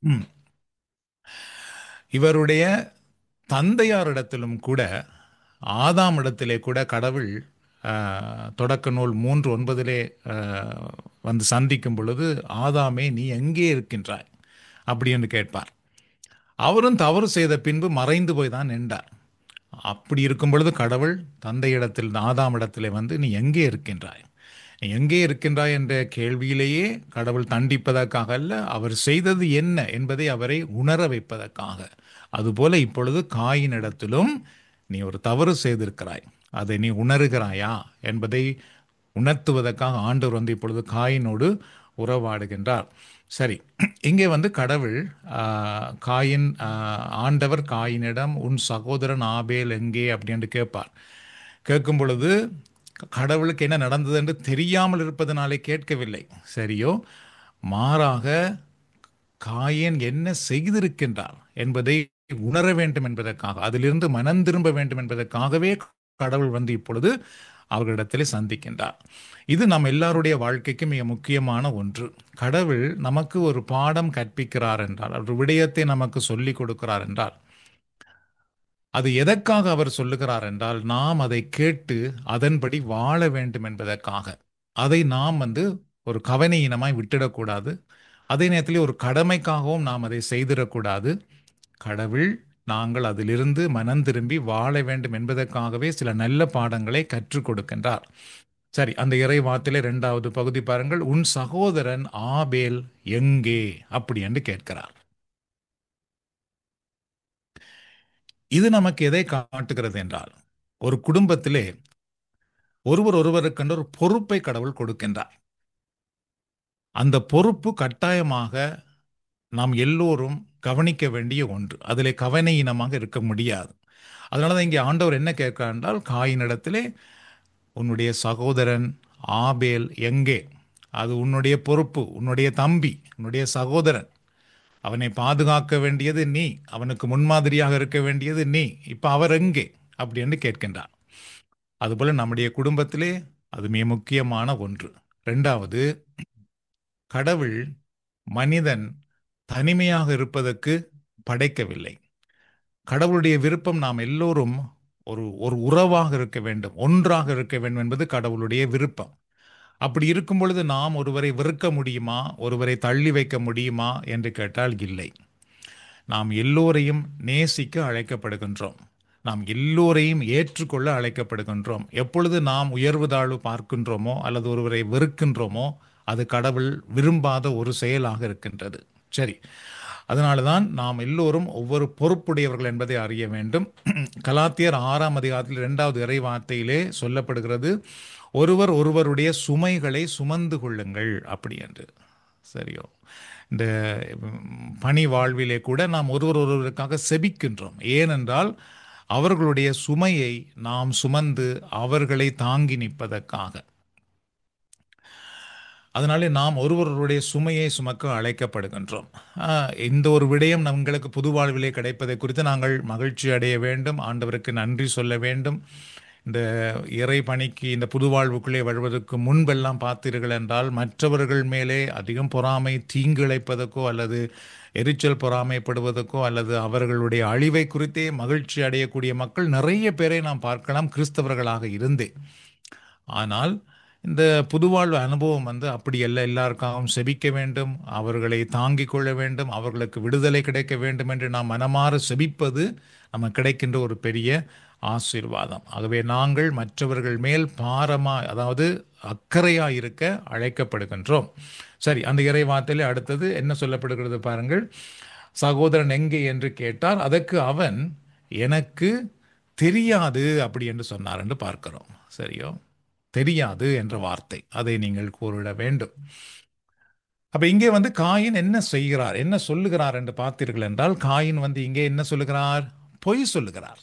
இவருடைய தந்தையாரிடத்திலும் கூட ஆதாம் இடத்திலே கூட கடவுள் ஆஹ், தொடக்க நூல் மூன்று ஒன்பதிலே ஆஹ், வந்து சந்திக்கும் பொழுது ஆதாமே நீ எங்கே இருக்கின்றாய் அப்படி என்று கேட்பார் அவரும் தவறு செய்த பின்பு மறைந்து போய் தான் நின்றார் அப்படி இருக்கும் பொழுது கடவுள் தந்தையிடத்தில் ஆதாம் இடத்திலே வந்து நீ எங்கே இருக்கின்றாய் நீ எங்கே இருக்கின்றாய் என்ற கேள்வியிலேயே கடவுள் தண்டிப்பதற்காக அல்ல அவர் செய்தது என்ன என்பதை அவரை உணர வைப்பதற்காக அதுபோல இப்பொழுது காயினிடத்திலும் நீ ஒரு தவறு செய்திருக்கிறாய் அதை நீ உணர்கிறாயா என்பதை உணர்த்துவதற்காக ஆண்டவர் வந்து இப்பொழுது காயினோடு உறவாடுகின்றார் சரி இங்கே வந்து கடவுள் ஆஹ், காயின் ஆஹ், ஆண்டவர் காயினிடம் உன் சகோதரன் ஆபேல் எங்கே அப்படின்னு கேட்பார் கேட்கும் பொழுது கடவுளுக்கு என்ன நடந்தது என்று தெரியாமல் இருப்பதனாலே கேட்கவில்லை சரியோ மாறாக காயன் என்ன செய்திருக்கின்றார் என்பதை உணர வேண்டும் என்பதற்காக அதிலிருந்து மனம் திரும்ப வேண்டும் என்பதற்காகவே கடவுள் வந்து இப்பொழுது அவர்களிடத்திலே சந்திக்கின்றார் இது நம் எல்லாருடைய வாழ்க்கைக்கு மிக முக்கியமான ஒன்று கடவுள் நமக்கு ஒரு பாடம் கற்பிக்கிறார் என்றால் ஒரு விடயத்தை நமக்கு சொல்லிக் கொடுக்கிறார் என்றால் அது எதற்காக அவர் சொல்லுகிறார் என்றால் நாம் அதை கேட்டு அதன்படி வாழ வேண்டும் என்பதற்காக அதை நாம் வந்து ஒரு கவனையினமாய் விட்டுடக்கூடாது அதே நேரத்தில் ஒரு கடமைக்காகவும் நாம் அதை செய்திடக்கூடாது கடவுள் நாங்கள் அதிலிருந்து மனம் திரும்பி வாழ வேண்டும் என்பதற்காகவே சில நல்ல பாடங்களை கற்றுக் கொடுக்கின்றார் சரி அந்த இறை வார்த்தையில இரண்டாவது பகுதி பாருங்கள் உன் சகோதரன் ஆபேல் எங்கே அப்படி என்று கேட்கிறார் இது நமக்கு எதை காட்டுகிறது என்றால் ஒரு குடும்பத்திலே ஒருவர் ஒருவருக்கென்று ஒரு பொறுப்பை கடவுள் கொடுக்கின்றார் அந்த பொறுப்பு கட்டாயமாக நாம் எல்லோரும் கவனிக்க வேண்டிய ஒன்று அதிலே கவனையினமாக இருக்க முடியாது அதனால தான் இங்கே ஆண்டவர் என்ன கேட்கிறார் என்றால் காயினிடத்திலே உன்னுடைய சகோதரன் ஆபேல் எங்கே அது உன்னுடைய பொறுப்பு உன்னுடைய தம்பி உன்னுடைய சகோதரன் அவனை பாதுகாக்க வேண்டியது நீ அவனுக்கு முன்மாதிரியாக இருக்க வேண்டியது நீ இப்போ அவர் எங்கே அப்படின்னு கேட்கின்றார் அதுபோல நம்முடைய குடும்பத்திலே அது மிக முக்கியமான ஒன்று ரெண்டாவது கடவுள் மனிதன் தனிமையாக இருப்பதற்கு படைக்கவில்லை கடவுளுடைய விருப்பம் நாம் எல்லோரும் ஒரு ஒரு உறவாக இருக்க வேண்டும் ஒன்றாக இருக்க வேண்டும் என்பது கடவுளுடைய விருப்பம் அப்படி இருக்கும் பொழுது நாம் ஒருவரை வெறுக்க முடியுமா ஒருவரை தள்ளி வைக்க முடியுமா என்று கேட்டால் இல்லை நாம் எல்லோரையும் நேசிக்க அழைக்கப்படுகின்றோம் நாம் எல்லோரையும் ஏற்றுக்கொள்ள அழைக்கப்படுகின்றோம் எப்பொழுது நாம் உயர்வு தாழ்வு பார்க்கின்றோமோ அல்லது ஒருவரை வெறுக்கின்றோமோ அது கடவுள் விரும்பாத ஒரு செயலாக இருக்கின்றது சரி அதனால தான் நாம் எல்லோரும் ஒவ்வொரு பொறுப்புடையவர்கள் என்பதை அறிய வேண்டும் கலாத்தியர் ஆறாம் அதிகாரத்தில் இரண்டாவது இறை வார்த்தையிலே சொல்லப்படுகிறது ஒருவர் ஒருவருடைய சுமைகளை சுமந்து கொள்ளுங்கள் அப்படி என்று சரியோ இந்த ம், பணி வாழ்விலே கூட நாம் ஒருவர் ஒருவருக்காக செபிக்கின்றோம் ஏனென்றால் அவர்களுடைய சுமையை நாம் சுமந்து அவர்களை தாங்கி நிற்பதற்காக அதனாலே நாம் ஒருவருடைய சுமையை சுமக்க அழைக்கப்படுகின்றோம் ஆஹ், இந்த ஒரு விடயம் நம்மளுக்கு புது வாழ்விலே கிடைப்பதை குறித்து நாங்கள் மகிழ்ச்சி அடைய வேண்டும் ஆண்டவருக்கு நன்றி சொல்ல வேண்டும் இந்த இறை பணிக்கு இந்த புது வாழ்வுக்குள்ளே வருவதற்கு முன்பெல்லாம் பார்த்தீர்கள் என்றால் மற்றவர்கள் மேலே அதிகம் பொறாமை தீங்கு இழைப்பதற்கோ அல்லது எரிச்சல் பொறாமைப்படுவதற்கோ அல்லது அவர்களுடைய அழிவை குறித்தே மகிழ்ச்சி அடையக்கூடிய மக்கள் நிறைய பேரை நாம் பார்க்கலாம் கிறிஸ்தவர்களாக இருந்தே ஆனால் இந்த புதுவாழ்வு அனுபவம் வந்து அப்படி அல்ல எல்லாருக்காகவும் செபிக்க வேண்டும் அவர்களை தாங்கிக் கொள்ள வேண்டும் அவர்களுக்கு விடுதலை கிடைக்க வேண்டும் என்று நாம் மனமாற செபிப்பது நமக்கு கிடைக்கின்ற ஒரு பெரிய ஆசீர்வாதம் ஆகவே நாங்கள் மற்றவர்கள் மேல் பாரமா அதாவது அக்கறையா இருக்க அழைக்கப்படுகின்றோம் சரி அந்த இறை வார்த்தையிலே அடுத்தது என்ன சொல்லப்படுகிறது பாருங்கள் சகோதரன் எங்கே என்று கேட்டார் அதற்கு அவன் எனக்கு தெரியாது அப்படி என்று சொன்னார் என்று பார்க்கிறோம் சரியோ தெரியாது என்ற வார்த்தை அதை நீங்கள் கூறிட வேண்டும் அப்ப இங்கே வந்து காயின் என்ன செய்கிறார் என்ன சொல்லுகிறார் என்று பார்த்தீர்கள் என்றால் காயின் வந்து இங்கே என்ன சொல்லுகிறார் பொய் சொல்லுகிறார்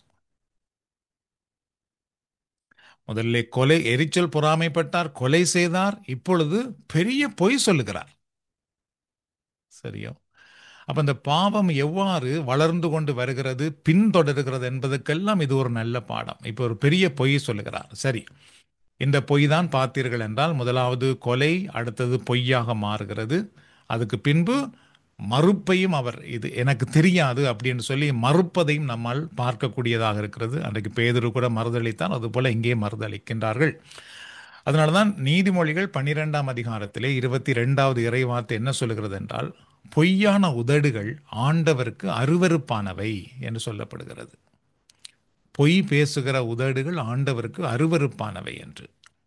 முதல்ல கொலை எரிச்சல் பொறாமைப்பட்டார் கொலை செய்தார் இப்பொழுது பெரிய பொய் சொல்லுகிறார் சரியோ அப்ப இந்த பாவம் எவ்வாறு வளர்ந்து கொண்டு வருகிறது பின்தொடர்கிறது என்பதற்கெல்லாம் இது ஒரு நல்ல பாடம் இப்போ ஒரு பெரிய பொய் சொல்லுகிறார் சரி இந்த பொய் தான் பார்த்தீர்கள் என்றால் முதலாவது கொலை அடுத்தது பொய்யாக மாறுகிறது அதுக்கு பின்பு மறுப்பையும் அவர் இது எனக்கு தெரியாது அப்படின்னு சொல்லி மறுப்பதையும் நம்மால் பார்க்கக்கூடியதாக இருக்கிறது அன்றைக்கு பேதரு கூட மறுதளித்தான் அதுபோல இங்கே மறுதளிக்கின்றார்கள் அதனால தான் நீதிமொழிகள் பன்னிரெண்டாம் அதிகாரத்திலே இருபத்தி ரெண்டாவது இறைவார்த்தை என்ன சொல்லுகிறது என்றால் பொய்யான உதடுகள் ஆண்டவருக்கு அருவருப்பானவை என்று சொல்லப்படுகிறது பொய் பேசுகிற உதடுகள் ஆண்டவருக்கு அருவருப்பானவை என்று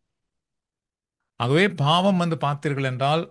ஆகவே பாவம் வந்து பார்த்தீர்கள் என்றால்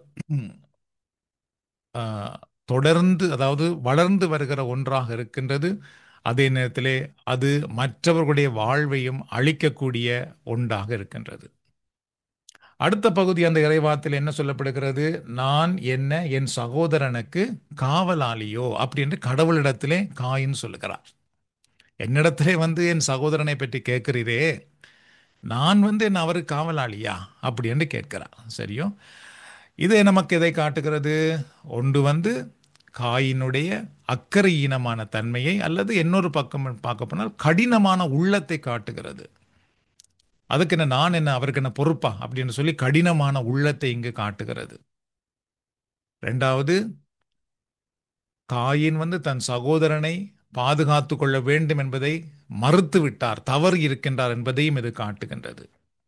ஆஹ், தொடர்ந்து அதாவது வளர்ந்து வருகிற ஒன்றாக இருக்கின்றது அதே நேரத்திலே அது மற்றவர்களுடைய வாழ்வையும் அழிக்கக்கூடிய ஒன்றாக இருக்கின்றது அடுத்த பகுதி அந்த இறைவாத்தில் என்ன சொல்லப்படுகிறது நான் என்ன என் சகோதரனுக்கு காவலாளியோ அப்படி என்று கடவுளிடத்திலே காயின் சொல்லுகிறார் என்னிடத்திலே வந்து என் சகோதரனை பற்றி கேட்கிறீரே நான் வந்து என்ன அவருக்கு காவலாளியா அப்படி என்று கேட்கிறார் சரியோ இது நமக்கு எதை காட்டுகிறது ஒன்று வந்து காயினுடைய அக்கறையீனமான தன்மையை அல்லது இன்னொரு பக்கம் பார்க்க போனால் கடினமான உள்ளத்தை காட்டுகிறது அதுக்கு என்ன நான் என்ன அவருக்கு என்ன பொறுப்பா அப்படின்னு சொல்லி கடினமான உள்ளத்தை இங்கு காட்டுகிறது ரெண்டாவது காயின் வந்து தன் சகோதரனை பாதுகாத்து கொள்ள வேண்டும் என்பதை மறுத்து விட்டார் தவறு இருக்கின்றார் என்பதையும் இது காட்டுகின்றது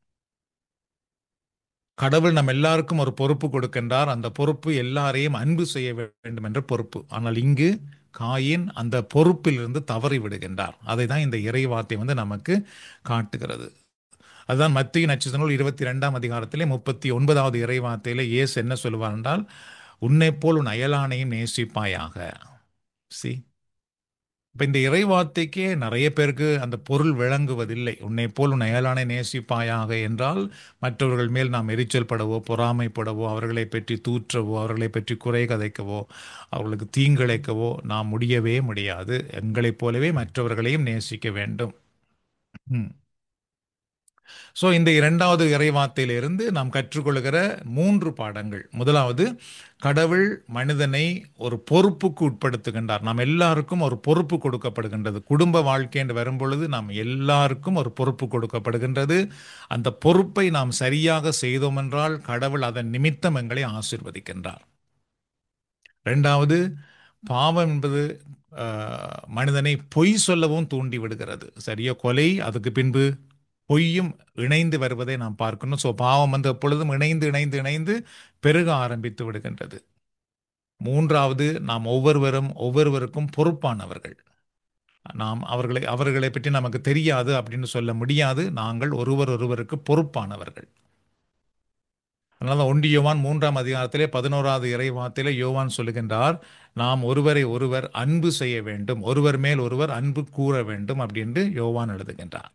கடவுள் நம் எல்லாருக்கும் ஒரு பொறுப்பு கொடுக்கின்றார் அந்த பொறுப்பு எல்லாரையும் அன்பு செய்ய வேண்டும் என்ற பொறுப்பு ஆனால் இங்கு காயின் அந்த பொறுப்பிலிருந்து தவறி விடுகின்றார் அதை தான் இந்த இறை வார்த்தை வந்து நமக்கு காட்டுகிறது அதுதான் மத்திய நட்சத்திரங்கள் இருபத்தி ரெண்டாம் அதிகாரத்திலே முப்பத்தி ஒன்பதாவது இறை வார்த்தையிலே இயேசு என்ன சொல்லுவார் என்றால் உன்னை போல் உன் அயலானையும் நேசிப்பாயாக சி இப்போ இந்த இறை வார்த்தைக்கே நிறைய பேருக்கு அந்த பொருள் விளங்குவதில்லை உன்னை போல் உன் அயலானை நேசிப்பாயாக என்றால் மற்றவர்கள் மேல் நாம் எரிச்சல் படவோ பொறாமைப்படவோ அவர்களை பற்றி தூற்றவோ அவர்களை பற்றி குறை கதைக்கவோ அவர்களுக்கு தீங்கிழைக்கவோ நாம் முடியவே முடியாது எங்களைப் போலவே மற்றவர்களையும் நேசிக்க வேண்டும் ம் ஸோ இந்த இரண்டாவது இறைவார்த்தையிலிருந்து நாம் கற்றுக்கொள்கிற மூன்று பாடங்கள் முதலாவது கடவுள் மனிதனை ஒரு பொறுப்புக்கு உட்படுத்துகின்றார் நாம் எல்லாருக்கும் ஒரு பொறுப்பு கொடுக்கப்படுகின்றது குடும்ப வாழ்க்கை என்று வரும்பொழுது நாம் எல்லாருக்கும் ஒரு பொறுப்பு கொடுக்கப்படுகின்றது அந்த பொறுப்பை நாம் சரியாக செய்தோம் என்றால் கடவுள் அதன் நிமித்தம் எங்களை ஆசிர்வதிக்கின்றார் ரெண்டாவது பாவம் என்பது ஆஹ், மனிதனை பொய் சொல்லவும் தூண்டி விடுகிறது சரியா கொலை அதுக்கு பின்பு பொய்யும் இணைந்து வருவதை நாம் பார்க்கணும் ஸோ பாவம் வந்து எப்பொழுதும் இணைந்து இணைந்து இணைந்து பெருக ஆரம்பித்து விடுகின்றது மூன்றாவது நாம் ஒவ்வொருவரும் ஒவ்வொருவருக்கும் பொறுப்பானவர்கள் நாம் அவர்களை அவர்களை பற்றி நமக்கு தெரியாது அப்படின்னு சொல்ல முடியாது நாங்கள் ஒருவர் ஒருவருக்கு பொறுப்பானவர்கள் அதனால ஒண்டி யோவான் மூன்றாம் அதிகாரத்திலே பதினோராவது இறை வார்த்தையிலே யோவான் சொல்லுகின்றார் நாம் ஒருவரை ஒருவர் அன்பு செய்ய வேண்டும் ஒருவர் மேல் ஒருவர் அன்பு கூற வேண்டும் அப்படின்னு யோவான் எழுதுகின்றார்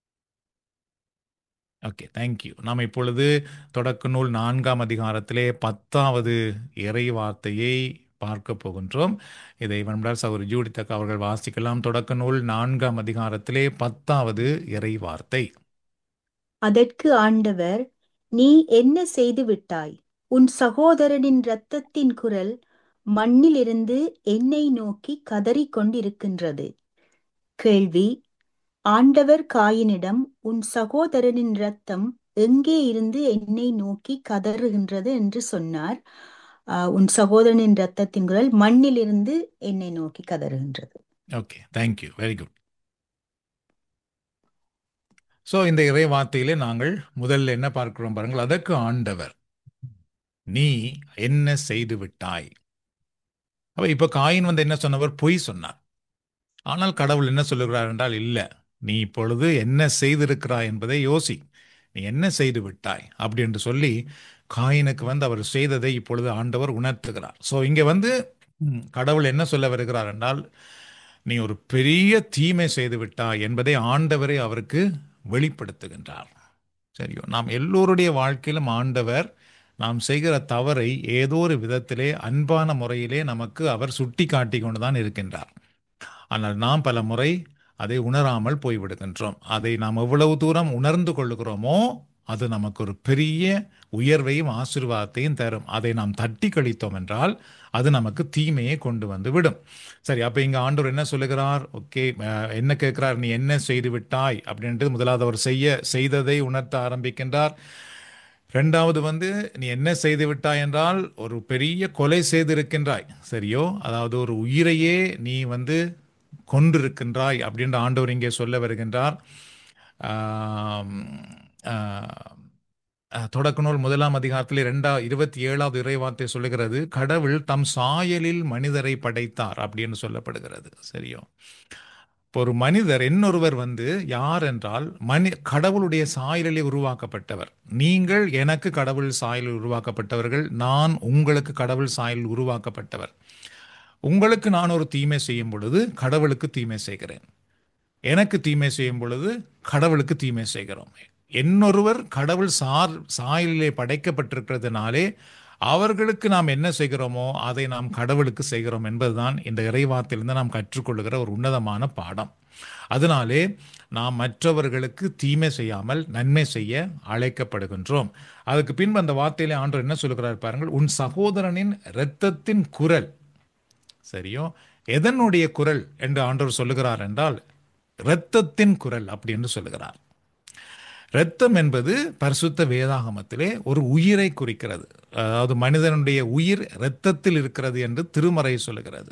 ஓகே தேங்க்யூ நாம் இப்பொழுது தொடக்க நூல் நான்காம் அதிகாரத்திலே பத்தாவது இறை வார்த்தையை பார்க்க போகின்றோம் இதை வன்றால் சௌரி ஜூடித்தக் அவர்கள் வாசிக்கலாம் தொடக்க நூல் நான்காம் அதிகாரத்திலே பத்தாவது இறை வார்த்தை அதற்கு ஆண்டவர் நீ என்ன செய்து விட்டாய் உன் சகோதரனின் இரத்தத்தின் குரல் மண்ணிலிருந்து என்னை நோக்கி கதறிக் கொண்டிருக்கின்றது கேள்வி ஆண்டவர் காயினிடம் உன் சகோதரனின் இரத்தம் எங்கே இருந்து என்னை நோக்கி கதறுகின்றது என்று சொன்னார் ஆஹ், உன் சகோதரனின் இரத்தத்தின் குரல் மண்ணிலிருந்து என்னை நோக்கி கதறுகின்றது okay thank you very good so இந்த இறை வார்த்தையிலே நாங்கள் முதல்ல என்ன பார்க்கிறோம் பாருங்கள் அதற்கு ஆண்டவர் நீ என்ன செய்து விட்டாய் அப்ப இப்ப காயின் வந்து என்ன சொன்னவர் பொய் சொன்னார் ஆனால் கடவுள் என்ன சொல்லுகிறார் என்றால் இல்லை நீ இப்பொழுது என்ன செய்திருக்கிறாய் என்பதை யோசி நீ என்ன செய்து விட்டாய் அப்படி என்று சொல்லி காயினுக்கு வந்து அவர் செய்ததை இப்பொழுது ஆண்டவர் உணர்த்துகிறார் ஸோ இங்கே வந்து ம், கடவுள் என்ன சொல்ல வருகிறார் என்றால் நீ ஒரு பெரிய தீமை செய்து விட்டாய் என்பதை ஆண்டவரை அவருக்கு வெளிப்படுத்துகின்றார் சரியோ நாம் எல்லோருடைய வாழ்க்கையிலும் ஆண்டவர் நாம் செய்கிற தவறை ஏதோ ஒரு விதத்திலே அன்பான முறையிலே நமக்கு அவர் சுட்டி காட்டி கொண்டு தான் இருக்கின்றார் ஆனால் நாம் பல முறை அதை உணராமல் போய்விடுகின்றோம் அதை நாம் எவ்வளவு தூரம் உணர்ந்து கொள்ளுகிறோமோ அது நமக்கு ஒரு பெரிய உயர்வையும் ஆசீர்வாதத்தையும் தரும் அதை நாம் தட்டி கழித்தோம் என்றால் அது நமக்கு தீமையை கொண்டு வந்து விடும் சரி அப்போ இங்கே ஆண்டவர் என்ன சொல்லுகிறார் ஓகே என்ன கேட்கிறார் நீ என்ன செய்து விட்டாய் அப்படின்ட்டு முதலாவது அவர் செய்ய செய்ததை உணர்த்த ஆரம்பிக்கின்றார் ரெண்டாவது வந்து நீ என்ன செய்து விட்டாய் என்றால் ஒரு பெரிய கொலை செய்திருக்கின்றாய் சரியோ அதாவது ஒரு உயிரையே நீ வந்து கொண்டிருக்கின்றாய் அப்படின்ற ஆண்டவர் இங்கே சொல்ல வருகின்றார் ஆம், ஆ, ஆ, தொடக்க நூல் முதலாம் அதிகாரத்தில் இரண்டா இருபத்தி ஏழாவது இறைவார்த்தை சொல்லுகிறது கடவுள் தம் சாயலில் மனிதரை படைத்தார் அப்படின்னு சொல்லப்படுகிறது சரியோ இப்போ ஒரு மனிதர் இன்னொருவர் வந்து யார் என்றால் மனி கடவுளுடைய சாயலிலே உருவாக்கப்பட்டவர் நீங்கள் எனக்கு கடவுள் சாயலில் உருவாக்கப்பட்டவர்கள் நான் உங்களுக்கு கடவுள் சாயலில் உருவாக்கப்பட்டவர் உங்களுக்கு நான் ஒரு தீமை செய்யும் பொழுது கடவுளுக்கு தீமை செய்கிறேன் எனக்கு தீமை செய்யும் பொழுது கடவுளுக்கு தீமை செய்கிறோம் இன்னொருவர் கடவுள் சார் சாயலிலே படைக்கப்பட்டிருக்கிறதுனாலே அவர்களுக்கு நாம் என்ன செய்கிறோமோ அதை நாம் கடவுளுக்கு செய்கிறோம் என்பதுதான் இந்த இறைவார்த்தையிலிருந்து நாம் கற்றுக்கொள்ளுகிற ஒரு உன்னதமான பாடம் அதனாலே நாம் மற்றவர்களுக்கு தீமை செய்யாமல் நன்மை செய்ய அழைக்கப்படுகின்றோம் அதுக்கு பின்பு அந்த வார்த்தையிலே ஆண்டவர் என்ன சொல்லுகிறார் பாருங்கள் உன் சகோதரனின் இரத்தத்தின் குரல் சரியோ எதனுடைய குரல் என்று ஆண்டவர் சொல்லுகிறார் என்றால் இரத்தத்தின் குரல் அப்படி என்று சொல்லுகிறார் இரத்தம் என்பது பரிசுத்த வேதாகமத்திலே ஒரு உயிரை குறிக்கிறது அதாவது மனிதனுடைய உயிர் இரத்தத்தில் இருக்கிறது என்று திருமறை சொல்லுகிறது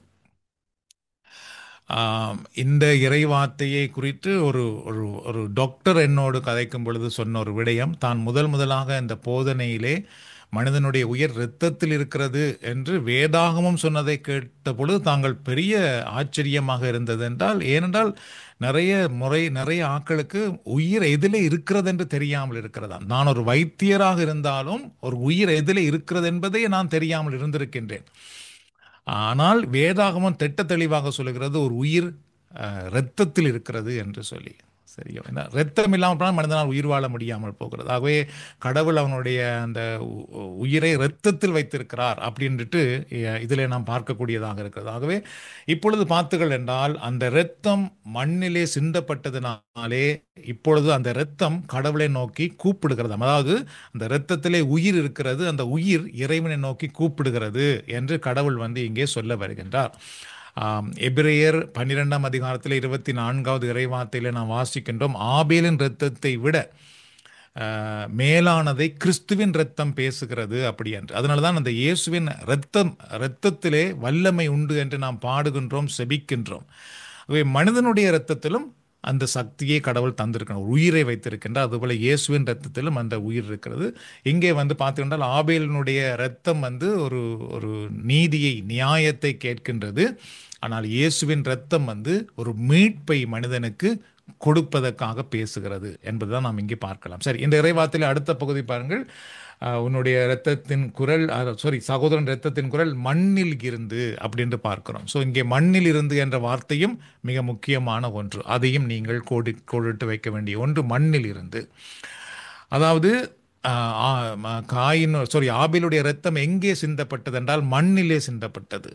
ஆம், இந்த இறைவார்த்தையை குறித்து ஒரு ஒரு ஒரு டாக்டர் என்னோடு கதைக்கும் பொழுது சொன்ன ஒரு விடயம் தான் முதல் முதலாக இந்த போதனையிலே மனிதனுடைய உயிர் இரத்தத்தில் இருக்கிறது என்று வேதாகமம் சொன்னதை கேட்ட பொழுது தாங்கள் பெரிய ஆச்சரியமாக இருந்தது என்றால் ஏனென்றால் நிறைய முறை நிறைய ஆட்களுக்கு உயிர் எதிலே இருக்கிறது என்று தெரியாமல் இருக்கிறதா நான் ஒரு வைத்தியராக இருந்தாலும் ஒரு உயிர் எதிலே இருக்கிறது என்பதை நான் தெரியாமல் இருந்திருக்கின்றேன் ஆனால் வேதாகமம் திட்ட தெளிவாக சொல்லுகிறது ஒரு உயிர் அஹ், இரத்தத்தில் இருக்கிறது என்று சொல்லி சரியோ என்ன இரத்தம் இல்லாமல் போனால் மனிதனால் உயிர் வாழ முடியாமல் போகிறது ஆகவே கடவுள் அவனுடைய அந்த உ- உயிரை இரத்தத்தில் வைத்திருக்கிறார் அப்படின்ட்டு அஹ், இதிலே நாம் பார்க்கக்கூடியதாக இருக்கிறது ஆகவே இப்பொழுது பார்த்துகள் என்றால் அந்த இரத்தம் மண்ணிலே சிந்தப்பட்டதினாலே இப்பொழுது அந்த இரத்தம் கடவுளை நோக்கி கூப்பிடுகிறது அதாவது அந்த இரத்தத்திலே உயிர் இருக்கிறது அந்த உயிர் இறைவனை நோக்கி கூப்பிடுகிறது என்று கடவுள் வந்து இங்கே சொல்ல வருகின்றார் ஆம், எபிரேயர் பன்னிரெண்டாம் அதிகாரத்தில் இருபத்தி நான்காவது இறைவார்த்தையில நாம் வாசிக்கின்றோம் ஆபேலின் இரத்தத்தை விட ஆஹ், மேலானதை கிறிஸ்துவின் இரத்தம் பேசுகிறது அப்படி என்று அதனால தான் அந்த இயேசுவின் இரத்தம் இரத்தத்திலே வல்லமை உண்டு என்று நாம் பாடுகின்றோம் செபிக்கின்றோம் ஆகவே மனிதனுடைய இரத்தத்திலும் அந்த சக்தியை கடவுள் தந்திருக்கிறார் ஒரு உயிரை வைத்திருக்கின்றார் அதுபோல இயேசுவின் ரத்தத்திலும் அந்த உயிர் இருக்கிறது இங்கே வந்து பார்த்தீங்கன்னா ஆபேலினுடைய ரத்தம் வந்து ஒரு ஒரு நீதியை நியாயத்தை கேட்கின்றது ஆனால் இயேசுவின் ரத்தம் வந்து ஒரு மீட்பை மனிதனுக்கு கொடுப்பதற்காக பேசுகிறது என்பதுதான் நாம் இங்கே பார்க்கலாம் சரி இந்த இறைவார்த்தையில் அடுத்த பகுதி பாருங்கள் அஹ், உன்னுடைய இரத்தத்தின் குரல் சாரி சகோதரன் இரத்தத்தின் குரல் மண்ணில் இருந்து அப்படின்னு பார்க்கிறோம் ஸோ இங்கே மண்ணில் இருந்து என்ற வார்த்தையும் மிக முக்கியமான ஒன்று அதையும் நீங்கள் கோடி கோடிட்டு வைக்க வேண்டிய ஒன்று மண்ணில் இருந்து அதாவது ஆஹ், ஆ- ம- காயின் சாரி ஆபிலுடைய ரத்தம் எங்கே சிந்தப்பட்டது என்றால் மண்ணிலே சிந்தப்பட்டது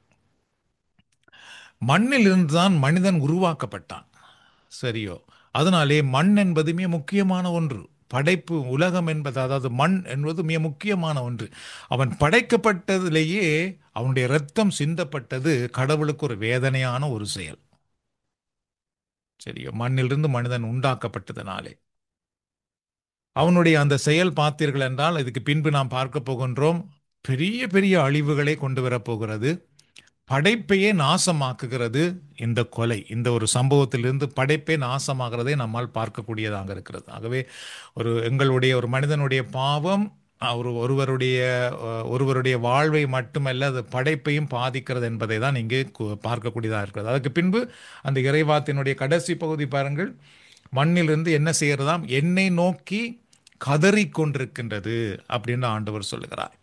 மண்ணில் இருந்துதான் மனிதன் உருவாக்கப்பட்டான் சரியோ அதனாலே மண் என்பது மிக முக்கியமான ஒன்று படைப்பு உலகம் என்பது அதாவது மண் என்பது மிக முக்கியமான ஒன்று அவன் படைக்கப்பட்டதிலேயே அவனுடைய இரத்தம் சிந்தப்பட்டது கடவுளுக்கு ஒரு வேதனையான ஒரு செயல் சரியோ மண்ணிலிருந்து மனிதன் உண்டாக்கப்பட்டதனாலே அவனுடைய அந்த செயல் பார்த்தீர்கள் என்றால் இதுக்கு பின்பு நாம் பார்க்க போகின்றோம் பெரிய பெரிய அழிவுகளை கொண்டு வரப்போகிறது படைப்பையே நாசமாக்குகிறது இந்த கொலை இந்த ஒரு சம்பவத்திலிருந்து படைப்பே நாசமாகிறதை நம்மால் பார்க்கக்கூடியதாக இருக்கிறது ஆகவே ஒரு எங்களுடைய ஒரு மனிதனுடைய பாவம் ஒரு ஒருவருடைய அஹ், ஒருவருடைய வாழ்வை மட்டுமல்ல அது படைப்பையும் பாதிக்கிறது என்பதை தான் இங்கே கு- பார்க்கக்கூடியதாக இருக்கிறது அதுக்கு பின்பு அந்த இறைவாத்தினுடைய கடைசி பகுதி பாருங்கள் மண்ணிலிருந்து என்ன செய்கிறதாம் என்னை நோக்கி கதறிக் கொண்டிருக்கின்றது அப்படின்னு ஆண்டவர் சொல்லுகிறார்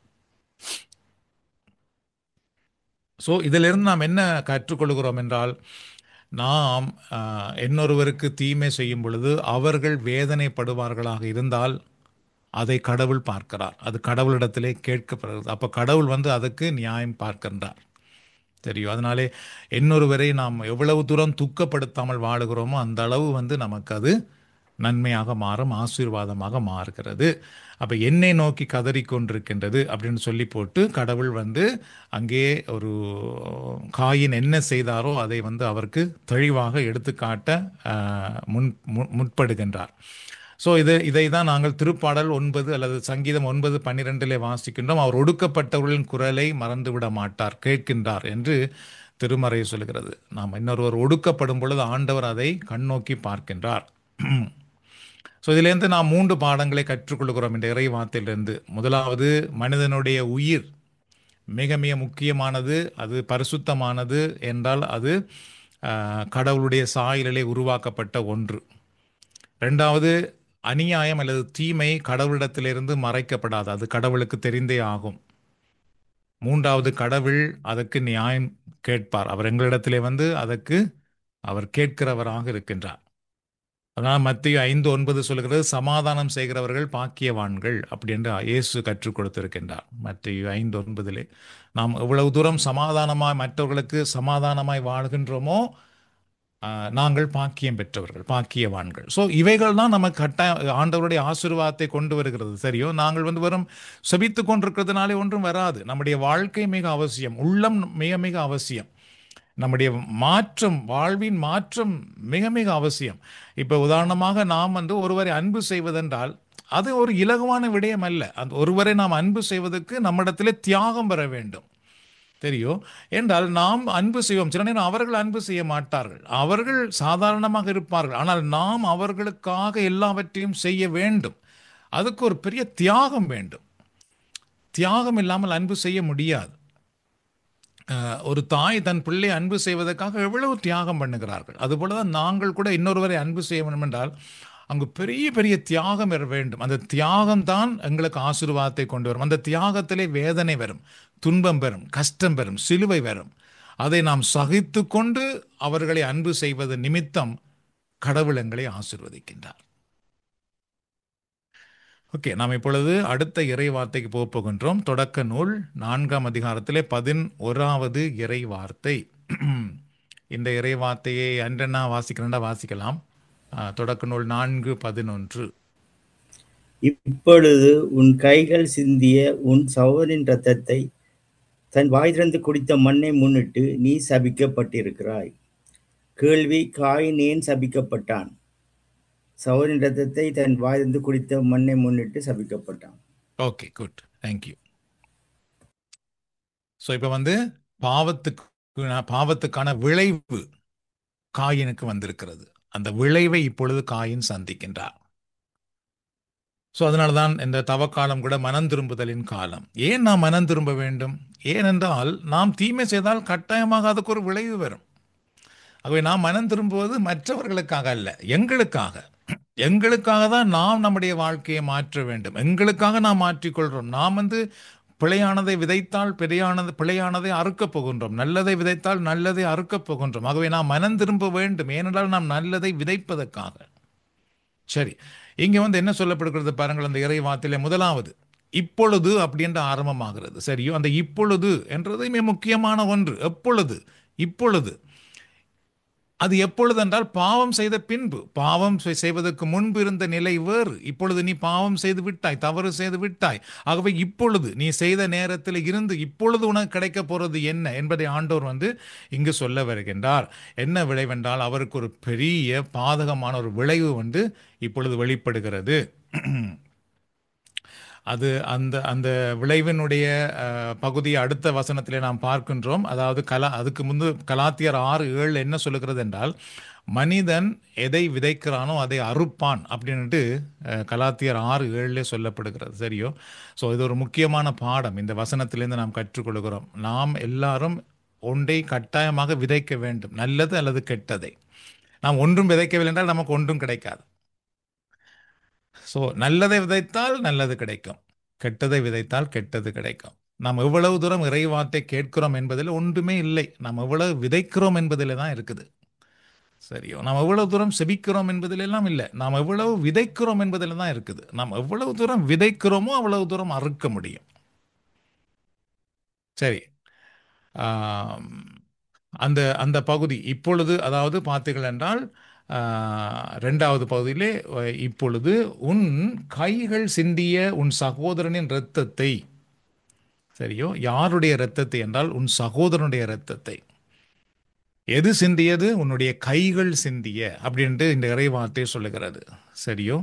ஸோ இதிலிருந்து நாம் என்ன கற்றுக்கொள்கிறோம் என்றால் நாம் ஆஹ், இன்னொருவருக்கு தீமை செய்யும் பொழுது அவர்கள் வேதனைப்படுவார்களாக இருந்தால் அதை கடவுள் பார்க்கிறார் அது கடவுளிடத்திலே கேட்கப்படுகிறது அப்போ கடவுள் வந்து அதுக்கு நியாயம் பார்க்கின்றார் தெரியும் அதனாலே இன்னொருவரை நாம் எவ்வளவு தூரம் துக்கப்படுத்தாமல் வாழுகிறோமோ அந்த அளவு வந்து நமக்கு அது நன்மையாக மாறும் ஆசீர்வாதமாக மாறுகிறது அப்போ என்னை நோக்கி கதறிக்கொண்டிருக்கின்றது அப்படின்னு சொல்லி போட்டு கடவுள் வந்து அங்கே ஒரு காயின் என்ன செய்தாரோ அதை வந்து அவருக்கு தெளிவாக எடுத்துக்காட்ட ஆஹ், முன் முன்- முற்படுகின்றார் ஸோ இது இதை தான் நாங்கள் திருப்பாடல் ஒன்பது அல்லது சங்கீதம் ஒன்பது பன்னிரெண்டிலே வாசிக்கின்றோம் அவர் ஒடுக்கப்பட்டவர்களின் குரலை மறந்துவிட மாட்டார் கேட்கின்றார் என்று திருமறை சொல்கிறது நாம் இன்னொருவர் ஒடுக்கப்படும் பொழுது ஆண்டவர் அதை கண்ணோக்கி பார்க்கின்றார் ஸோ இதிலேருந்து நாம் மூன்று பாடங்களை கற்றுக்கொள்கிறோம் இந்த இறை வார்த்தையிலிருந்து முதலாவது மனிதனுடைய உயிர் மிக மிக முக்கியமானது அது பரிசுத்தமானது என்றால் அது ஆஹ், கடவுளுடைய சாயலிலே உருவாக்கப்பட்ட ஒன்று ரெண்டாவது அநியாயம் அல்லது தீமை கடவுளிடத்திலிருந்து மறைக்கப்படாது அது கடவுளுக்கு தெரிந்தே ஆகும் மூன்றாவது கடவுள் அதற்கு நியாயம் கேட்பார் அவர் எங்களிடத்திலே வந்து அதற்கு அவர் கேட்கிறவராக இருக்கின்றார் அதனால் மத்திய ஐந்து ஒன்பது சொல்கிறது சமாதானம் செய்கிறவர்கள் பாக்கியவான்கள் அப்படி என்று இயேசு கற்றுக் கொடுத்திருக்கின்றார் மத்திய ஐந்து ஒன்பதிலே நாம் எவ்வளவு தூரம் சமாதானமாய் மற்றவர்களுக்கு சமாதானமாய் வாழ்கின்றோமோ ஆஹ், நாங்கள் பாக்கியம் பெற்றவர்கள் பாக்கியவான்கள் ஸோ இவைகள் தான் நமக்கு கட்டாய ஆண்டவருடைய ஆசீர்வாதத்தை கொண்டு வருகிறது சரியோ நாங்கள் வந்து வெறும் செபித்து கொண்டிருக்கிறதுனாலே ஒன்றும் வராது நம்முடைய வாழ்க்கை மிக அவசியம் உள்ளம் மிக மிக அவசியம் நம்முடைய மாற்றம் வாழ்வின் மாற்றம் மிக மிக அவசியம் இப்போ உதாரணமாக நாம் வந்து ஒருவரை அன்பு செய்வதென்றால் அது ஒரு இலகுவான விடயம் அல்ல அந்த ஒருவரை நாம் அன்பு செய்வதற்கு நம்மிடத்திலே தியாகம் வர வேண்டும் தெரியும் என்றால் நாம் அன்பு செய்வோம் சில நேரம் அவர்கள் அன்பு செய்ய மாட்டார்கள் அவர்கள் சாதாரணமாக இருப்பார்கள் ஆனால் நாம் அவர்களுக்காக எல்லாவற்றையும் செய்ய வேண்டும் அதுக்கு ஒரு பெரிய தியாகம் வேண்டும் தியாகம் இல்லாமல் அன்பு செய்ய முடியாது அஹ், ஒரு தாய் தன் பிள்ளை அன்பு செய்வதற்காக எவ்வளவு தியாகம் பண்ணுகிறார்கள் அதுபோல தான் நாங்கள் கூட இன்னொருவரை அன்பு செய்ய வேண்டும் என்றால் அங்கு பெரிய பெரிய தியாகம் வர வேண்டும் அந்த தியாகம் தான் எங்களுக்கு ஆசீர்வாதத்தை கொண்டு வரும் அந்த தியாகத்திலே வேதனை வரும் துன்பம் வரும் கஷ்டம் வரும் சிலுவை வரும் அதை நாம் சகித்து கொண்டு அவர்களை அன்பு செய்வது நிமித்தம் கடவுள் எங்களை ஆசீர்வதிக்கின்றார் ஓகே நாம் இப்பொழுது அடுத்த இறை வார்த்தைக்கு போகப் போகின்றோம் தொடக்க நூல் நான்காம் அதிகாரத்திலே பதினோராவது இறை வார்த்தை இந்த இறை வார்த்தையை அன்றென்னா வாசிக்கிறேன்டா வாசிக்கலாம் ஆ, தொடக்க நூல் நான்கு பதினொன்று இப்பொழுது உன் கைகள் சிந்திய உன் சகோதரின் இரத்தத்தை தன் வாய் திறந்து குடித்த மண்ணை முன்னிட்டு நீ சபிக்கப்பட்டிருக்கிறாய் கேள்வி காயின் ஏன் சபிக்கப்பட்டான் சகோதரின் இரத்தத்தை தன் வாய் திறந்து குடித்த மண்ணை முன்னிட்டு சபிக்கப்பட்டான் ஓகே குட் தேங்க்யூ ஸோ இப்போ வந்து பாவத்துக்கு பாவத்துக்கான விளைவு காயினுக்கு வந்திருக்கிறது அந்த விளைவை இப்பொழுது காயின் சந்திக்கின்றார் ஸோ அதனால தான் இந்த தவக்காலம் கூட மனம் திரும்புதலின் காலம் ஏன் நாம் மனம் திரும்ப வேண்டும் ஏனென்றால் நாம் தீமை செய்தால் கட்டாயமாக அதுக்கு ஒரு விளைவு வரும் ஆகவே நாம் மனம் திரும்புவது மற்றவர்களுக்காக அல்ல எங்களுக்காக எங்களுக்காக தான் நாம் நம்முடைய வாழ்க்கையை மாற்ற வேண்டும் எங்களுக்காக நாம் மாற்றிக்கொள்கிறோம் நாம் வந்து பிழையானதை விதைத்தால் பிழையானது பிழையானதை அறுக்கப் போகின்றோம் நல்லதை விதைத்தால் நல்லதை அறுக்கப் போகின்றோம் ஆகவே நாம் மனம் திரும்ப வேண்டும் ஏனென்றால் நாம் நல்லதை விதைப்பதற்காக சரி இங்க வந்து என்ன சொல்லப்படுகிறது பாருங்கள் அந்த இறை வார்த்தையில முதலாவது இப்பொழுது அப்படின்ற ஆரம்பமாகிறது சரியோ அந்த இப்பொழுது என்றது மிக முக்கியமான ஒன்று எப்பொழுது இப்பொழுது அது எப்பொழுது என்றால் பாவம் செய்த பின்பு பாவம் செய்- செய்வதற்கு முன்பு இருந்த நிலை வேறு இப்பொழுது நீ பாவம் செய்து விட்டாய் தவறு செய்து விட்டாய் ஆகவே இப்பொழுது நீ செய்த நேரத்தில் இருந்து இப்பொழுது உனக்கு கிடைக்க போறது என்ன என்பதை ஆண்டவர் வந்து இங்கு சொல்ல வருகின்றார் என்ன விளைவென்றால் அவருக்கு ஒரு பெரிய பாதகமான ஒரு விளைவு வந்து இப்பொழுது வெளிப்படுகிறது அது அந்த அந்த விளைவினுடைய அஹ், பகுதியை அடுத்த வசனத்திலே நாம் பார்க்கின்றோம் அதாவது கலா அதுக்கு முன்பு கலாத்தியர் ஆறு ஏழு என்ன சொல்லுகிறது என்றால் மனிதன் எதை விதைக்கிறானோ அதை அறுப்பான் அப்படின்ட்டு அஹ், கலாத்தியர் ஆறு ஏழுலே சொல்லப்படுகிறது சரியோ ஸோ இது ஒரு முக்கியமான பாடம் இந்த வசனத்திலேருந்து நாம் கற்றுக்கொள்கிறோம் நாம் எல்லாரும் ஒன்றை கட்டாயமாக விதைக்க வேண்டும் நல்லது அல்லது கெட்டதை நாம் ஒன்றும் விதைக்கவில்லை என்றால் நமக்கு ஒன்றும் கிடைக்காது ஸோ நல்லதை விதைத்தால் நல்லது கிடைக்கும் கெட்டதை விதைத்தால் கெட்டது கிடைக்கும் நாம் எவ்வளவு தூரம் இறைவார்த்தை கேட்கிறோம் என்பதில் ஒன்றுமே இல்லை நாம் எவ்வளவு விதைக்கிறோம் என்பதில் தான் இருக்குது சரியோ நாம் எவ்வளவு தூரம் செபிக்கிறோம் என்பதில் எல்லாம் இல்லை நாம் எவ்வளவு விதைக்கிறோம் என்பதில் தான் இருக்குது நாம் எவ்வளவு தூரம் விதைக்கிறோமோ அவ்வளவு தூரம் அறுக்க முடியும் சரி ஆம், அந்த அந்த பகுதி இப்பொழுது அதாவது பார்த்தீர்கள் என்றால் ஆ, ரெண்டாவது பகுதியிலே அஹ், இப்பொழுது உன் கைகள் சிந்திய உன் சகோதரனின் இரத்தத்தை சரியோ யாருடைய இரத்தத்தை என்றால் உன் சகோதரனுடைய இரத்தத்தை எது சிந்தியது உன்னுடைய கைகள் சிந்திய அப்படின்ட்டு இந்த இறைவார்த்தை சொல்லுகிறது சரியோ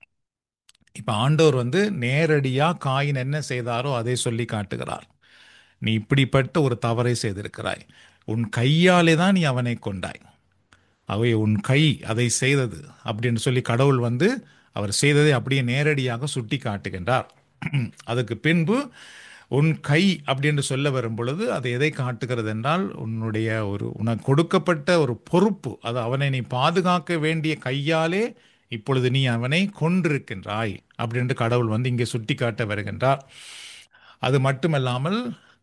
இப்ப ஆண்டவர் வந்து நேரடியா காயின் என்ன செய்தாரோ அதை சொல்லி காட்டுகிறார் நீ இப்படிப்பட்ட ஒரு தவறை செய்திருக்கிறாய் உன் கையாலே தான் நீ அவனை கொண்டாய் அவை உன் கை அதை செய்தது அப்படின்னு சொல்லி கடவுள் வந்து அவர் செய்ததை அப்படியே நேரடியாக சுட்டி காட்டுகின்றார் அதுக்கு பின்பு உன் கை அப்படின்னு சொல்ல வரும் பொழுது அது எதை காட்டுகிறது என்றால் உன்னுடைய ஒரு உனக்கு கொடுக்கப்பட்ட ஒரு பொறுப்பு அது அவனை நீ பாதுகாக்க வேண்டிய கையாலே இப்பொழுது நீ அவனை கொண்டிருக்கின்றாய் அப்படின்ட்டு கடவுள் வந்து இங்கே சுட்டி காட்ட வருகின்றார் அது மட்டுமல்லாமல்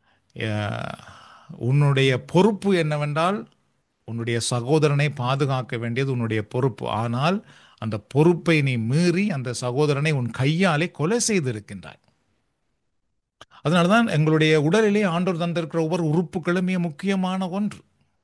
அஹ், உன்னுடைய பொறுப்பு என்னவென்றால் உன்னுடைய சகோதரனை பாதுகாக்க வேண்டியது உன்னுடைய பொறுப்பு ஆனால் அந்த பொறுப்பை நீ மீறி அந்த சகோதரனை உன் கையாலே கொலை செய்திருக்கின்றாய் அதனால்தான் எங்களுடைய உடலிலே ஆண்டோர் தந்திருக்கிற ஒவ்வொரு உறுப்புகளும் மிக முக்கியமான ஒன்று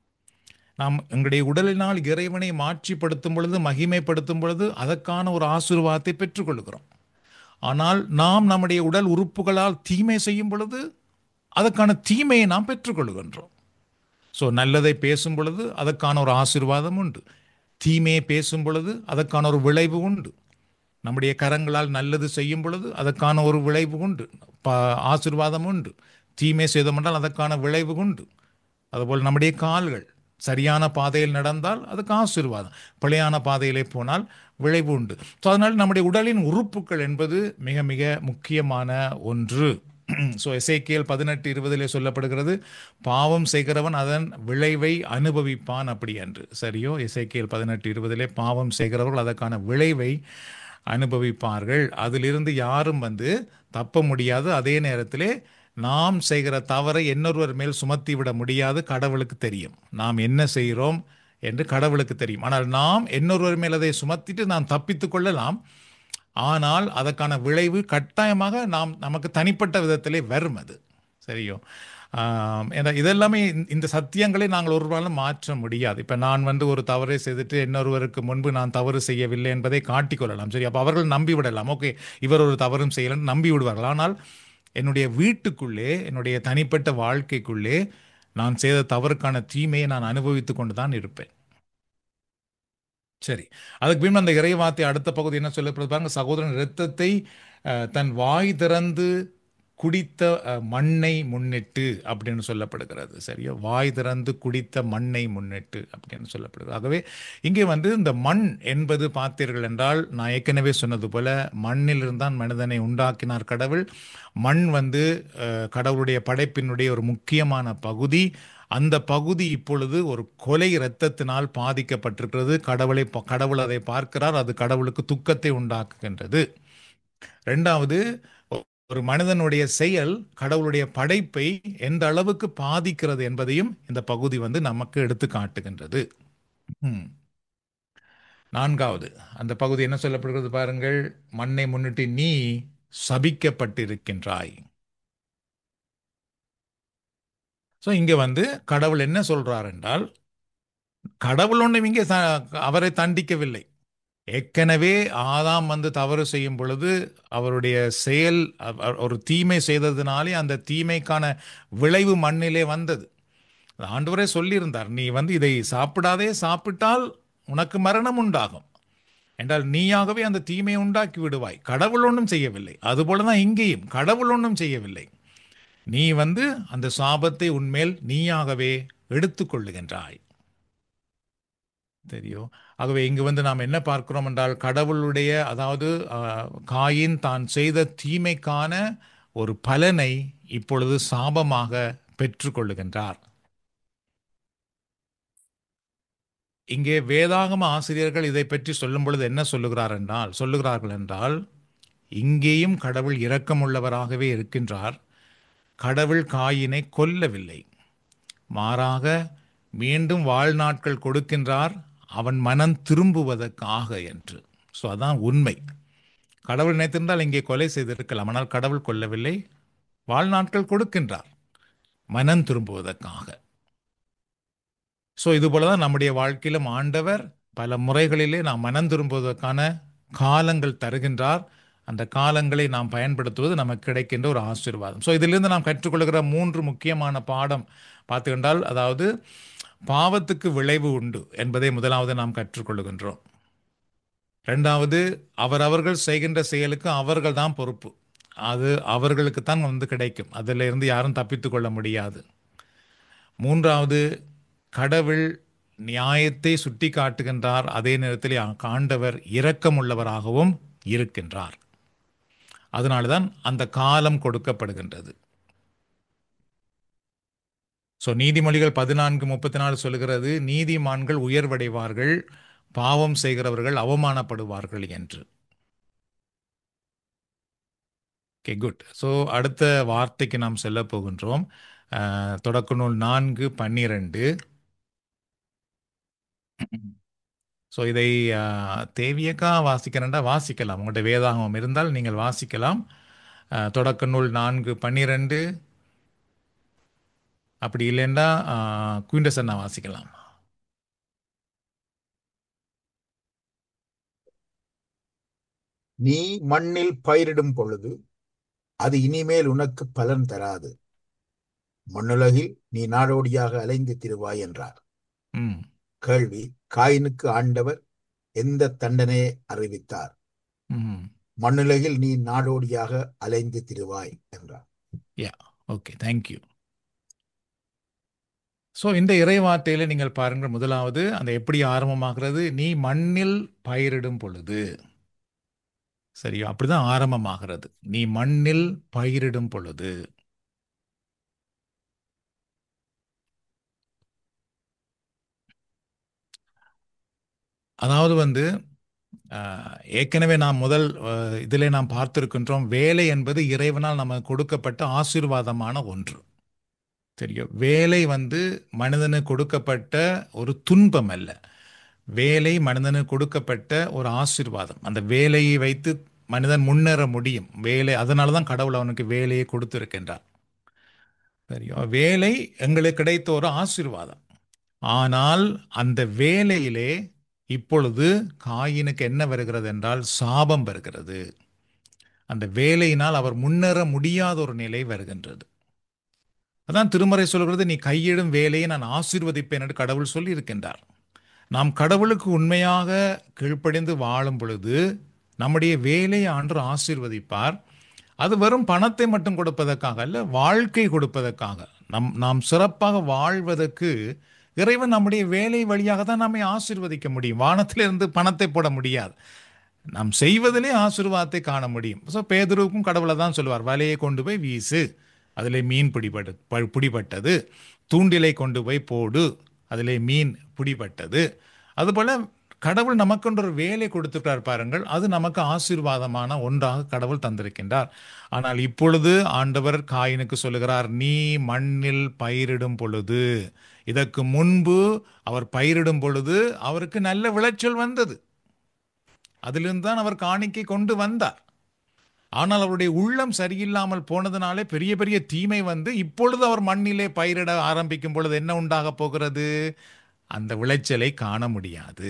நாம் எங்களுடைய உடலினால் இறைவனை மாட்சிப்படுத்தும் பொழுது மகிமைப்படுத்தும் பொழுது அதற்கான ஒரு ஆசீர்வாதத்தை பெற்றுக்கொள்கிறோம் ஆனால் நாம் நம்முடைய உடல் உறுப்புகளால் தீமை செய்யும் பொழுது அதற்கான தீமையை நாம் பெற்றுக்கொள்கின்றோம் ஸோ நல்லதை பேசும் பொழுது அதற்கான ஒரு ஆசீர்வாதம் உண்டு தீமையை பேசும் பொழுது அதற்கான ஒரு விளைவு உண்டு நம்முடைய கரங்களால் நல்லது செய்யும் பொழுது அதற்கான ஒரு விளைவு உண்டு ப ஆசீர்வாதம் உண்டு தீமை செய்தோம் என்றால் அதற்கான விளைவு உண்டு அதுபோல் நம்முடைய கால்கள் சரியான பாதையில் நடந்தால் அதுக்கு ஆசீர்வாதம் பிழையான பாதையிலே போனால் விளைவு உண்டு ஸோ அதனால் நம்முடைய உடலின் உறுப்புகள் என்பது மிக மிக முக்கியமான ஒன்று ஸோ எசேக்கியல் பதினெட்டு இருபதிலே சொல்லப்படுகிறது பாவம் செய்கிறவன் அதன் விளைவை அனுபவிப்பான் அப்படி என்று சரியோ எசேக்கியல் பதினெட்டு இருபதிலே பாவம் செய்கிறவர்கள் அதற்கான விளைவை அனுபவிப்பார்கள் அதிலிருந்து யாரும் வந்து தப்ப முடியாது அதே நேரத்திலே நாம் செய்கிற தவறை இன்னொருவர் மேல் சுமத்தி விட முடியாது கடவுளுக்கு தெரியும் நாம் என்ன செய்கிறோம் என்று கடவுளுக்கு தெரியும் ஆனால் நாம் இன்னொருவர் மேல் அதை சுமத்திட்டு நாம் தப்பித்து கொள்ளலாம் ஆனால் அதற்கான விளைவு கட்டாயமாக நாம் நமக்கு தனிப்பட்ட விதத்திலே வரும் அது சரியோ ஆம், ஏன்னா இதெல்லாமே இந்த- இந்த சத்தியங்களை நாங்கள் ஒரு நாளும் மாற்ற முடியாது இப்போ நான் வந்து ஒரு தவறை செய்துட்டு இன்னொருவருக்கு முன்பு நான் தவறு செய்யவில்லை என்பதை காட்டிக்கொள்ளலாம் சரி அப்போ அவர்கள் நம்பி விடலாம் ஓகே இவர் ஒரு தவறும் செய்யலன்னு நம்பி விடுவார்கள் ஆனால் என்னுடைய வீட்டுக்குள்ளே என்னுடைய தனிப்பட்ட வாழ்க்கைக்குள்ளே நான் செய்த தவறுக்கான தீமையை நான் அனுபவித்து கொண்டு தான் இருப்பேன் சரி அதுக்கு பின்பு அந்த இறைவார்த்தை அடுத்த பகுதி என்ன சொல்லப்படுது பாருங்க சகோதரன் இரத்தத்தை அஹ், தன் வாய் திறந்து குடித்த அஹ், மண்ணை முன்னிட்டு அப்படின்னு சொல்லப்படுகிறது சரியா வாய் திறந்து குடித்த மண்ணை முன்னிட்டு அப்படின்னு சொல்லப்படுகிறது ஆகவே இங்கே வந்து இந்த மண் என்பது பார்த்தீர்கள் என்றால் நான் ஏற்கனவே சொன்னது போல மண்ணிலிருந்து தான் மனிதனை உண்டாக்கினார் கடவுள் மண் வந்து அஹ், கடவுளுடைய படைப்பினுடைய ஒரு முக்கியமான பகுதி அந்த பகுதி இப்பொழுது ஒரு கொலை இரத்தத்தினால் பாதிக்கப்பட்டிருக்கிறது கடவுளை கடவுள் அதை பார்க்கிறார் அது கடவுளுக்கு துக்கத்தை உண்டாக்குகின்றது ரெண்டாவது ஒரு மனிதனுடைய செயல் கடவுளுடைய படைப்பை எந்த அளவுக்கு பாதிக்கிறது என்பதையும் இந்த பகுதி வந்து நமக்கு எடுத்து காட்டுகின்றது ம். நான்காவது அந்த பகுதி என்ன சொல்லப்படுகிறது பாருங்கள் மண்ணை முன்னிட்டு நீ சபிக்கப்பட்டிருக்கின்றாய் ஸோ இங்கே வந்து கடவுள் என்ன சொல்றார் என்றால் கடவுள் ஒன்றும் இங்கே த- அவரை தண்டிக்கவில்லை ஏற்கனவே ஆதாம் வந்து தவறு செய்யும் பொழுது அவருடைய செயல் அவ- ஒரு தீமை செய்ததினாலே அந்த தீமைக்கான விளைவு மண்ணிலே வந்தது ஆண்டவரே சொல்லியிருந்தார் நீ வந்து இதை சாப்பிடாதே சாப்பிட்டால் உனக்கு மரணம் உண்டாகும் என்றால் நீயாகவே அந்த தீமையை உண்டாக்கி விடுவாய் கடவுள் ஒன்றும் செய்யவில்லை அதுபோல தான் இங்கேயும் கடவுள் ஒன்றும் செய்யவில்லை நீ வந்து அந்த சாபத்தை உன்மேல் நீயாகவே எடுத்துக்கொள்ளுகின்றாய் தெரியும் ஆகவே இங்கு வந்து நாம் என்ன பார்க்கிறோம் என்றால் கடவுளுடைய அதாவது ஆஹ், காயின் தான் செய்த தீமைக்கான ஒரு பலனை இப்பொழுது சாபமாக பெற்றுக்கொள்ளுகின்றார் இங்கே வேதாகம ஆசிரியர்கள் இதை பற்றி சொல்லும் பொழுது என்ன சொல்லுகிறார் என்றால் சொல்லுகிறார்கள் என்றால் இங்கேயும் கடவுள் இரக்கமுள்ளவராகவே இருக்கின்றார் கடவுள் காயினை கொல்லவில்லை மாறாக மீண்டும் வாழ்நாட்கள் கொடுக்கின்றார் அவன் மனம் திரும்புவதற்காக என்று ஸோ அதான் உண்மை கடவுள் நினைத்திருந்தால் இங்கே கொலை செய்திருக்கலாம் ஆனால் கடவுள் கொல்லவில்லை வாழ்நாட்கள் கொடுக்கின்றார் மனம் திரும்புவதற்காக ஸோ இதுபோல தான் நம்முடைய வாழ்க்கையிலும் ஆண்டவர் பல முறைகளிலே நாம் மனம் திரும்புவதற்கான காலங்கள் தருகின்றார் அந்த காலங்களை நாம் பயன்படுத்துவது நமக்கு கிடைக்கின்ற ஒரு ஆசீர்வாதம் ஸோ இதிலிருந்து நாம் கற்றுக்கொள்கிற மூன்று முக்கியமான பாடம் பார்த்துக்கொண்டால் அதாவது பாவத்துக்கு விளைவு உண்டு என்பதை முதலாவது நாம் கற்றுக்கொள்கின்றோம் ரெண்டாவது அவரவர்கள் செய்கின்ற செயலுக்கு அவர்கள் தான் பொறுப்பு அது அவர்களுக்கு தான் வந்து கிடைக்கும் அதில் இருந்து யாரும் தப்பித்து கொள்ள முடியாது மூன்றாவது கடவுள் நியாயத்தை சுட்டி காட்டுகின்றார் அதே நேரத்தில் ஆண்டவர் இரக்கமுள்ளவராகவும் இருக்கின்றார் அதனால தான் அந்த காலம் கொடுக்கப்படுகின்றது ஸோ நீதிமொழிகள் பதினான்கு முப்பத்தி நாலு சொல்லுகிறது நீதிமான்கள் உயர்வடைவார்கள் பாவம் செய்கிறவர்கள் அவமானப்படுவார்கள் என்று ஓகே குட் ஸோ அடுத்த வார்த்தைக்கு நாம் செல்ல போகின்றோம் அஹ், தொடக்க நூல் நான்கு பன்னிரண்டு ஸோ இதை அஹ், தேவியக்கா வாசிக்கிறேன்டா வாசிக்கலாம் உங்கள்கிட்ட வேதாகமம் இருந்தால் நீங்கள் வாசிக்கலாம் அஹ், தொடக்க நூல் நான்கு பன்னிரண்டு அப்படி இல்லைன்னா குயிண்டசன்னா வாசிக்கலாம் நீ மண்ணில் பயிரிடும் பொழுது அது இனிமேல் உனக்கு பலன் தராது மண்ணுலகில் நீ நாடோடியாக அலைந்து திருவாய் என்றார் ம் கேள்வி காயினுக்கு ஆண்டவர் எந்த தண்டனையை அறிவித்தார் ம் மண்ணுலகில் நீ நாடோடியாக அலைந்து திருவாய் என்றார் யா ஓகே தேங்க்யூ ஸோ இந்த இறைவார்த்தையில் நீங்கள் பாருங்கள் முதலாவது அந்த எப்படி ஆரம்பமாகிறது நீ மண்ணில் பயிரிடும் பொழுது சரியா அப்படிதான் ஆரம்பமாகிறது நீ மண்ணில் பயிரிடும் பொழுது அதாவது வந்து ஆஹ், ஏற்கனவே நாம் முதல் ஆஹ், இதிலே நாம் பார்த்திருக்கின்றோம் வேலை என்பது இறைவனால் நமக்கு கொடுக்கப்பட்ட ஆசீர்வாதமான ஒன்று தெரியும் வேலை வந்து மனிதனுக்கு கொடுக்கப்பட்ட ஒரு துன்பம் அல்ல வேலை மனிதனுக்கு கொடுக்கப்பட்ட ஒரு ஆசீர்வாதம் அந்த வேலையை வைத்து மனிதன் முன்னேற முடியும் வேலை அதனால தான் கடவுள் அவனுக்கு வேலையை கொடுத்திருக்கின்றார் தெரியும் வேலை எங்களுக்கு கிடைத்த ஒரு ஆசீர்வாதம் ஆனால் அந்த வேலையிலே இப்பொழுது காயினுக்கு என்ன வருகிறது என்றால் சாபம் வருகிறது அந்த வேலையினால் அவர் முன்னேற முடியாத ஒரு நிலை வருகின்றது அதான் திருமறை சொல்கிறது நீ கையிடும் வேலையை நான் ஆசீர்வதிப்பேன் என்று கடவுள் சொல்லி இருக்கின்றார் நாம் கடவுளுக்கு உண்மையாக கீழ்ப்படிந்து வாழும் பொழுது நம்முடைய வேலையை ஆண்டு ஆசீர்வதிப்பார் அது வெறும் பணத்தை மட்டும் கொடுப்பதற்காக அல்ல வாழ்க்கை கொடுப்பதற்காக நம் நாம் சிறப்பாக வாழ்வதற்கு இறைவன் நம்முடைய வேலை வழியாக தான் நம்மை ஆசீர்வதிக்க முடியும் வானத்திலிருந்து பணத்தை போட முடியாது நாம் செய்வதிலே ஆசீர்வாதத்தை காண முடியும் ஸோ பேதுருவுக்கும் கடவுளை தான் சொல்லுவார் வலையை கொண்டு போய் வீசு அதிலே மீன் பிடிபடு ப- பிடிபட்டது தூண்டிலை கொண்டு போய் போடு அதிலே மீன் பிடிபட்டது அதுபோல கடவுள் நமக்கென்று ஒரு வேலை கொடுத்துட்டார் பாருங்கள் அது நமக்கு ஆசீர்வாதமான ஒன்றாக கடவுள் தந்திருக்கின்றார் ஆனால் இப்பொழுது ஆண்டவர் காயினுக்கு சொல்லுகிறார் நீ மண்ணில் பயிரிடும் பொழுது இதற்கு முன்பு அவர் பயிரிடும் பொழுது அவருக்கு நல்ல விளைச்சல் வந்தது அதிலிருந்து தான் அவர் காணிக்கை கொண்டு வந்தார் ஆனால் அவருடைய உள்ளம் சரியில்லாமல் போனதுனாலே பெரிய பெரிய தீமை வந்து இப்பொழுது அவர் மண்ணிலே பயிரிட ஆரம்பிக்கும் பொழுது என்ன உண்டாக போகிறது அந்த விளைச்சலை காண முடியாது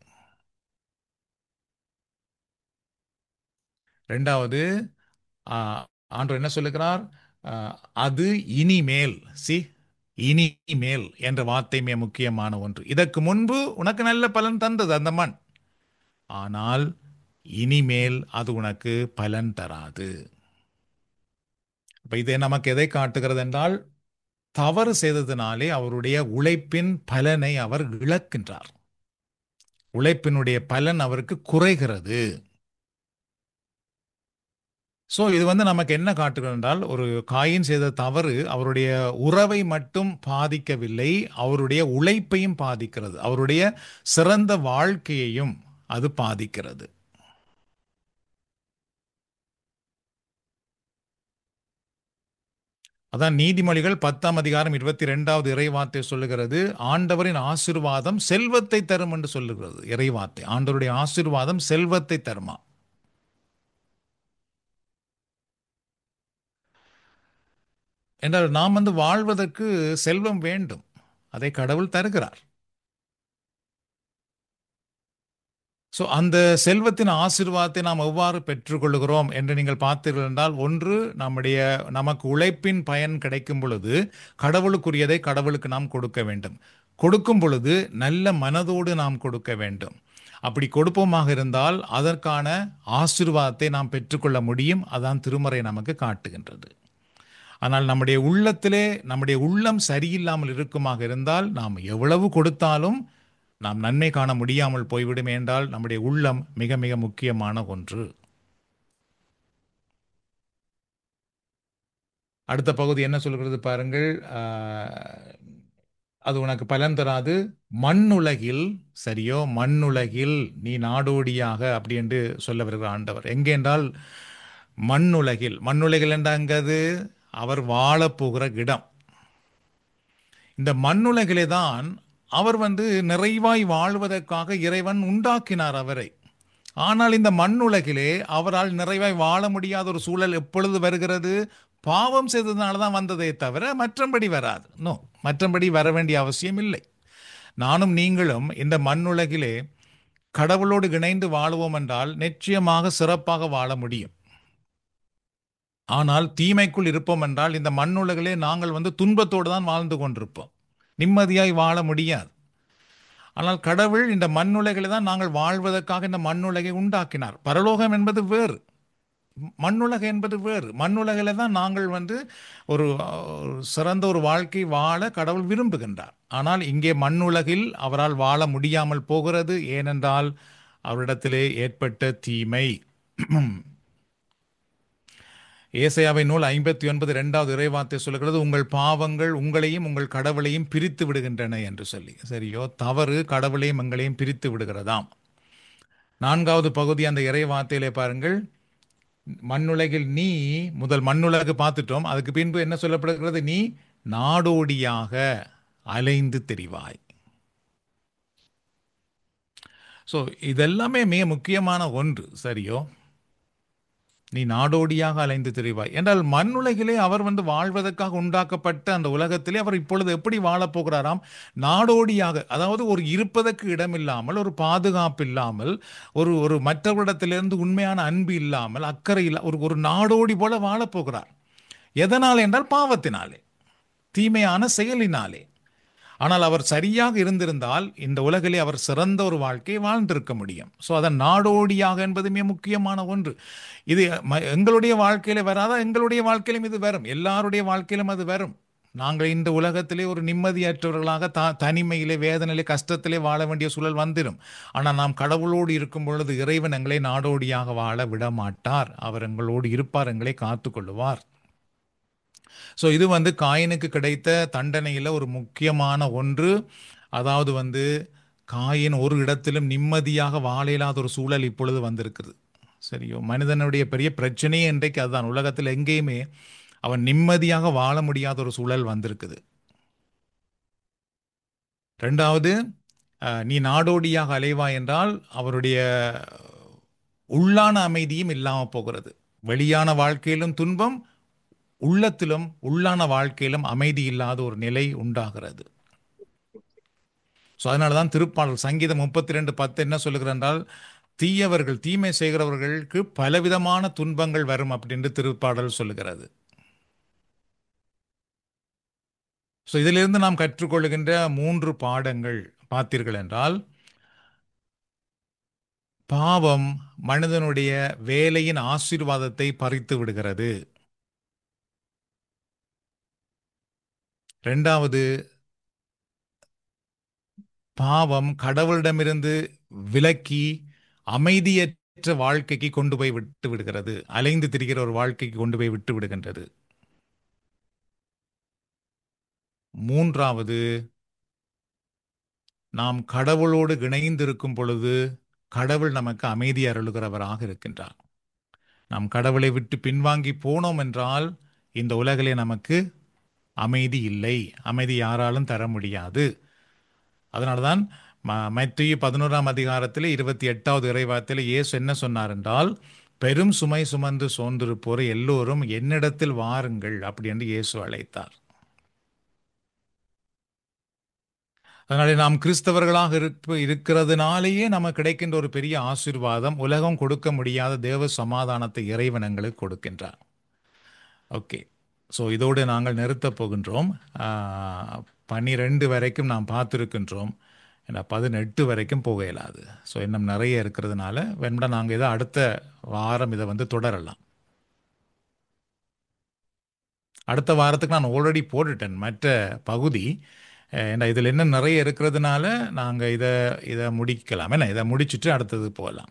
ரெண்டாவது ஆ, ஆண்டவர் என்ன சொல்லுகிறார் ஆ, அது இனிமேல் சி இனிமேல் என்ற வார்த்தை மிக முக்கியமான ஒன்று இதற்கு முன்பு உனக்கு நல்ல பலன் தந்தது அந்த மண் ஆனால் இனிமேல் அது உனக்கு பலன் தராது அப்ப இது நமக்கு எதை காட்டுகிறது என்றால் தவறு செய்ததினாலே அவருடைய உழைப்பின் பலனை அவர் இழக்கின்றார் உழைப்பினுடைய பலன் அவருக்கு குறைகிறது ஸோ இது வந்து நமக்கு என்ன காட்டுகிறது என்றால் ஒரு காயின் செய்த தவறு அவருடைய உறவை மட்டும் பாதிக்கவில்லை அவருடைய உழைப்பையும் பாதிக்கிறது அவருடைய சிறந்த வாழ்க்கையையும் அது பாதிக்கிறது அதான் நீதிமொழிகள் பத்தாம் அதிகாரம் இருபத்தி ரெண்டாவது இறைவார்த்தை சொல்லுகிறது ஆண்டவரின் ஆசீர்வாதம் செல்வத்தை தரும் என்று சொல்லுகிறது இறைவார்த்தை ஆண்டவருடைய ஆசீர்வாதம் செல்வத்தை தருமா என்றால் நாம் வந்து வாழ்வதற்கு செல்வம் வேண்டும் அதை கடவுள் தருகிறார் ஸோ அந்த செல்வத்தின் ஆசீர்வாதத்தை நாம் எவ்வாறு பெற்றுக்கொள்கிறோம் என்று நீங்கள் பார்த்தீர்கள் என்றால் ஒன்று நம்முடைய நமக்கு உழைப்பின் பயன் கிடைக்கும் பொழுது கடவுளுக்குரியதை கடவுளுக்கு நாம் கொடுக்க வேண்டும் கொடுக்கும் பொழுது நல்ல மனதோடு நாம் கொடுக்க வேண்டும் அப்படி கொடுப்போமாக இருந்தால் அதற்கான ஆசீர்வாதத்தை நாம் பெற்றுக்கொள்ள முடியும் அதான் திருமறை நமக்கு காட்டுகின்றது ஆனால் நம்முடைய உள்ளத்திலே நம்முடைய உள்ளம் சரியில்லாமல் இருக்குமாக இருந்தால் நாம் எவ்வளவு கொடுத்தாலும் நாம் நன்மை காண முடியாமல் போய்விடும் என்றால் நம்முடைய உள்ளம் மிக மிக முக்கியமான ஒன்று அடுத்த பகுதி என்ன சொல்கிறது பாருங்கள் ஆஹ், அது உனக்கு பலன் தராது மண்ணுலகில் சரியோ மண்ணுலகில் நீ நாடோடியாக அப்படி என்று சொல்ல வருகிற ஆண்டவர் எங்கே என்றால் மண்ணுலகில் மண்ணுலகில் என்றாங்கிறது அவர் வாழப்போகிற இடம் இந்த மண்ணுலகிலே தான் அவர் வந்து நிறைவாய் வாழ்வதற்காக இறைவன் உண்டாக்கினார் அவரை ஆனால் இந்த மண்ணுலகிலே அவரால் நிறைவாய் வாழ முடியாத ஒரு சூழல் எப்பொழுது வருகிறது பாவம் செய்ததுனால தான் வந்ததே தவிர மற்றபடி வராது நோ மற்றபடி வர வேண்டிய அவசியம் இல்லை நானும் நீங்களும் இந்த மண்ணுலகிலே கடவுளோடு இணைந்து வாழுவோம் என்றால் நிச்சயமாக சிறப்பாக வாழ முடியும் ஆனால் தீமைக்குள் இருப்போம் என்றால் இந்த மண்ணுலகிலே நாங்கள் வந்து துன்பத்தோடு தான் வாழ்ந்து கொண்டிருப்போம் நிம்மதியாய் வாழ முடியாது ஆனால் கடவுள் இந்த மண்ணுலகிலே தான் நாங்கள் வாழ்வதற்காக இந்த மண்ணுலகை உண்டாக்கினார் பரலோகம் என்பது வேறு மண்ணுலகம் என்பது வேறு மண்ணுலகில் தான் நாங்கள் வந்து ஒரு ஒரு சிறந்த ஒரு வாழ்க்கை வாழ கடவுள் விரும்புகின்றார் ஆனால் இங்கே மண்ணுலகில் அவரால் வாழ முடியாமல் போகிறது ஏனென்றால் அவரிடத்திலே ஏற்பட்ட தீமை ஏசையாவை நூல் ஐம்பத்தி ஒன்பது இரண்டாவது இறைவார்த்தை சொல்லுகிறது உங்கள் பாவங்கள் உங்களையும் உங்கள் கடவுளையும் பிரித்து விடுகின்றன என்று சொல்லி சரியோ தவறு கடவுளையும் எங்களையும் பிரித்து விடுகிறதாம் நான்காவது பகுதி அந்த இறைவார்த்தையிலே பாருங்கள் மண்ணுலகில் நீ முதல் மண்ணுலகு பார்த்துட்டோம் அதுக்கு பின்பு என்ன சொல்லப்படுகிறது நீ நாடோடியாக அலைந்து தெரிவாய் ஸோ இதெல்லாமே மிக முக்கியமான ஒன்று சரியோ நீ நாடோடியாக அலைந்து திரிவாய் என்றால் மண்ணுலகிலே அவர் வந்து வாழ்வதற்காக உண்டாக்கப்பட்ட அந்த உலகத்திலே அவர் இப்பொழுது எப்படி வாழப் போகிறாராம் நாடோடியாக அதாவது ஒரு இருப்பதற்கு இடமில்லாமல் ஒரு பாதுகாப்பு இல்லாமல் ஒரு ஒரு மற்றவரிடத்திலிருந்து உண்மையான அன்பு இல்லாமல் அக்கறை இல்ல ஒரு ஒரு நாடோடி போல வாழப் போகிறார் எதனால் என்றால் பாவத்தினாலே தீமையான செயலினாலே ஆனால் அவர் சரியாக இருந்திருந்தால் இந்த உலகிலே அவர் சிறந்த ஒரு வாழ்க்கையை வாழ்ந்திருக்க முடியும் ஸோ அதன் நாடோடியாக என்பது மிக முக்கியமான ஒன்று இது ம- எங்களுடைய வாழ்க்கையில வராதா எங்களுடைய வாழ்க்கையிலும் இது வரும் எல்லாருடைய வாழ்க்கையிலும் அது வரும் நாங்கள் இந்த உலகத்திலே ஒரு நிம்மதியற்றவர்களாக த தனிமையிலே வேதனையிலே கஷ்டத்திலே வாழ வேண்டிய சூழல் வந்துடும் ஆனால் நாம் கடவுளோடு இருக்கும் பொழுது இறைவன் எங்களை நாடோடியாக வாழ விட மாட்டார் அவர் எங்களோடு இருப்பார் எங்களை காத்துக்கொள்ளுவார் ஸோ இது வந்து காயினுக்கு கிடைத்த தண்டனையில் ஒரு முக்கியமான ஒன்று அதாவது வந்து காயின் ஒரு இடத்திலும் நிம்மதியாக வாழ இயலாத ஒரு சூழல் இப்பொழுது வந்திருக்குது சரியோ மனிதனுடைய பெரிய பிரச்சனையே இன்றைக்கு அதுதான் உலகத்தில் எங்கேயுமே அவன் நிம்மதியாக வாழ முடியாத ஒரு சூழல் வந்திருக்குது ரெண்டாவது அஹ், நீ நாடோடியாக அலைவாய் என்றால் அவருடைய உள்ளான அமைதியும் இல்லாமல் போகிறது வெளியான வாழ்க்கையிலும் துன்பம் உள்ளத்திலும் உள்ளான வாழ்க்கையிலும் அமைதி இல்லாத ஒரு நிலை உண்டாகிறது ஸோ அதனால தான் திருப்பாடல் சங்கீதம் முப்பத்தி ரெண்டு பத்து என்ன சொல்லுகிறது என்றால் தீயவர்கள் தீமை செய்கிறவர்களுக்கு பலவிதமான துன்பங்கள் வரும் அப்படின்னு திருப்பாடல் சொல்லுகிறது ஸோ இதிலிருந்து நாம் கற்றுக்கொள்கின்ற மூன்று பாடங்கள் பார்த்தீர்கள் என்றால் பாவம் மனிதனுடைய வேலையின் ஆசீர்வாதத்தை பறித்து விடுகிறது ரெண்டாவது பாவம் கடவுளிடமிருந்து விலக்கி அமைதியற்ற வாழ்க்கைக்கு கொண்டு போய் விட்டு விடுகிறது அலைந்து திரிகிற ஒரு வாழ்க்கைக்கு கொண்டு போய் விட்டு விடுகின்றது மூன்றாவது நாம் கடவுளோடு இணைந்திருக்கும் பொழுது கடவுள் நமக்கு அமைதி அருளுகிறவராக இருக்கின்றார் நாம் கடவுளை விட்டு பின்வாங்கி போனோம் என்றால் இந்த உலகிலே நமக்கு அமைதி இல்லை அமைதி யாராலும் தர முடியாது அதனால தான் மத்திய பதினோராம் அதிகாரத்தில் இருபத்தி எட்டாவது இறைவாரத்தில் இயேசு என்ன சொன்னார் என்றால் பெரும் சுமை சுமந்து சோர்ந்திருப்போர் எல்லோரும் என்னிடத்தில் வாருங்கள் அப்படி என்று இயேசு அழைத்தார் அதனாலே நாம் கிறிஸ்தவர்களாக இருப்ப இருக்கிறதுனாலேயே நமக்கு கிடைக்கின்ற ஒரு பெரிய ஆசீர்வாதம் உலகம் கொடுக்க முடியாத தேவ சமாதானத்தை இறைவன் எங்களுக்கு கொடுக்கின்றார் ஓகே ஸோ இதோடு நாங்கள் நிறுத்தப் போகின்றோம் பன்னிரெண்டு வரைக்கும் நாம் பார்த்துருக்கின்றோம் ஏன்னா பதினெட்டு வரைக்கும் போக இயலாது ஸோ இன்னும் நிறைய இருக்கிறதுனால வேணும்னா நாங்கள் இதை அடுத்த வாரம் இதை வந்து தொடரலாம் அடுத்த வாரத்துக்கு நான் ஆல்ரெடி போட்டுட்டேன் மற்ற பகுதி ஏன்னா இதில் என்ன நிறைய இருக்கிறதுனால நாங்கள் இதை இதை முடிக்கலாம் என்ன இதை முடிச்சுட்டு அடுத்தது போகலாம்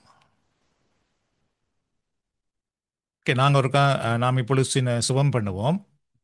ஓகே நாங்கள் ஒருக்கா நாம் இப்பொழுது சின்ன சுபம் பண்ணுவோம்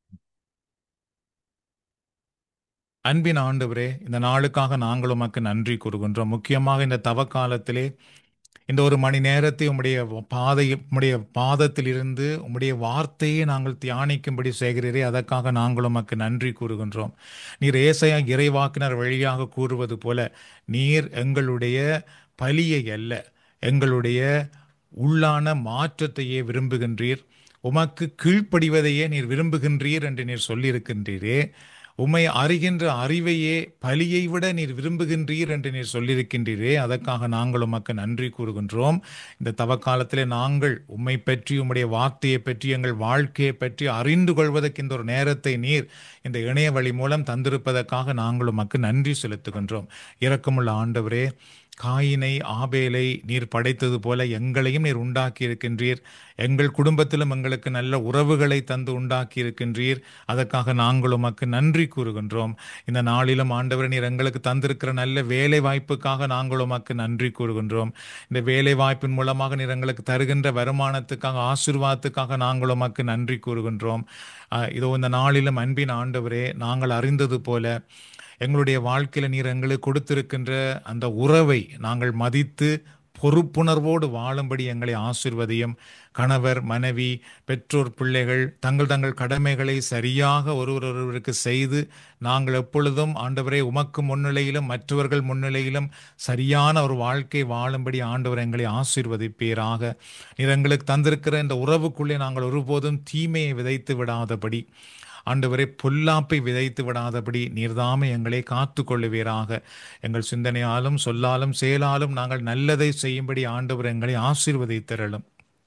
அன்பின் ஆண்டவரே இந்த நாளுக்காக நாங்கள் உமக்கு நன்றி கூறுகின்றோம் முக்கியமாக இந்த தவ காலத்திலே இந்த ஒரு மணி நேரத்தை உம்முடைய பாதை உம்முடைய பாதத்திலிருந்து உம்முடைய வார்த்தையை நாங்கள் தியானிக்கும்படி செய்கிறீரே அதற்காக நாங்கள் உமக்கு நன்றி கூறுகின்றோம் நீர் ஏசையா இறைவாக்கினர் வழியாக கூறுவது போல நீர் எங்களுடைய பலியை அல்ல எங்களுடைய உள்ளான மாற்றத்தையே விரும்புகின்றீர் உமக்கு கீழ்ப்படிவதையே நீர் விரும்புகின்றீர் என்று நீர் சொல்லியிருக்கின்றீரே உம்மை அறிகின்ற அறிவையே பலியை விட நீர் விரும்புகின்றீர் என்று நீர் சொல்லியிருக்கின்றீரே அதற்காக நாங்கள் உமக்கு நன்றி கூறுகின்றோம் இந்த தவக்காலத்திலே நாங்கள் உம்மை பற்றி உம்முடைய வார்த்தையை பற்றி எங்கள் வாழ்க்கையை பற்றி அறிந்து கொள்வதற்கு இந்த ஒரு நேரத்தை நீர் இந்த இணைய வழி மூலம் தந்திருப்பதற்காக நாங்கள் உமக்கு நன்றி செலுத்துகின்றோம் இரக்கமுள்ள ஆண்டவரே காயினை ஆபேலை நீர் படைத்தது போல எங்களையும் நீர் உண்டாக்கி இருக்கின்றீர் எங்கள் குடும்பத்திலும் எங்களுக்கு நல்ல உறவுகளை தந்து உண்டாக்கி இருக்கின்றீர் அதற்காக நாங்கள் உமக்கு நன்றி கூறுகின்றோம் இந்த நாளிலும் ஆண்டவர் நீர் எங்களுக்கு தந்திருக்கிற நல்ல வேலை வாய்ப்புக்காக நாங்கள் உமக்கு நன்றி கூறுகின்றோம் இந்த வேலை வாய்ப்பின் மூலமாக நீர் எங்களுக்கு தருகின்ற வருமானத்துக்காக ஆசீர்வாதத்துக்காக நாங்கள் உமக்கு நன்றி கூறுகின்றோம் இதோ இந்த நாளிலும் அன்பின் ஆண்டவரே நாங்கள் அறிந்தது போல எங்களுடைய வாழ்க்கையில் நீர் எங்களுக்கு கொடுத்திருக்கின்ற அந்த உறவை நாங்கள் மதித்து பொறுப்புணர்வோடு வாழும்படி எங்களை ஆசிர்வதியும் கணவர் மனைவி பெற்றோர் பிள்ளைகள் தங்கள் தங்கள் கடமைகளை சரியாக ஒருவர் ஒருவருக்கு செய்து நாங்கள் எப்பொழுதும் ஆண்டவரை உமக்கு முன்னிலையிலும் மற்றவர்கள் முன்னிலையிலும் சரியான ஒரு வாழ்க்கை வாழும்படி ஆண்டவர் எங்களை ஆசிர்வதிப்பீராக நீர் எங்களுக்கு தந்திருக்கிற இந்த உறவுக்குள்ளே நாங்கள் ஒருபோதும் தீமையை விதைத்து விடாதபடி ஆண்டவரை பொல்லாப்பை விதைத்து விடாதபடி நீர்தாமே எங்களை காத்து கொள்ளுவீராக எங்கள் சிந்தனையாலும் சொல்லாலும் செயலாலும் நாங்கள் நல்லதை செய்யும்படி ஆண்டவர் எங்களை ஆசீர்வதித்திரளும்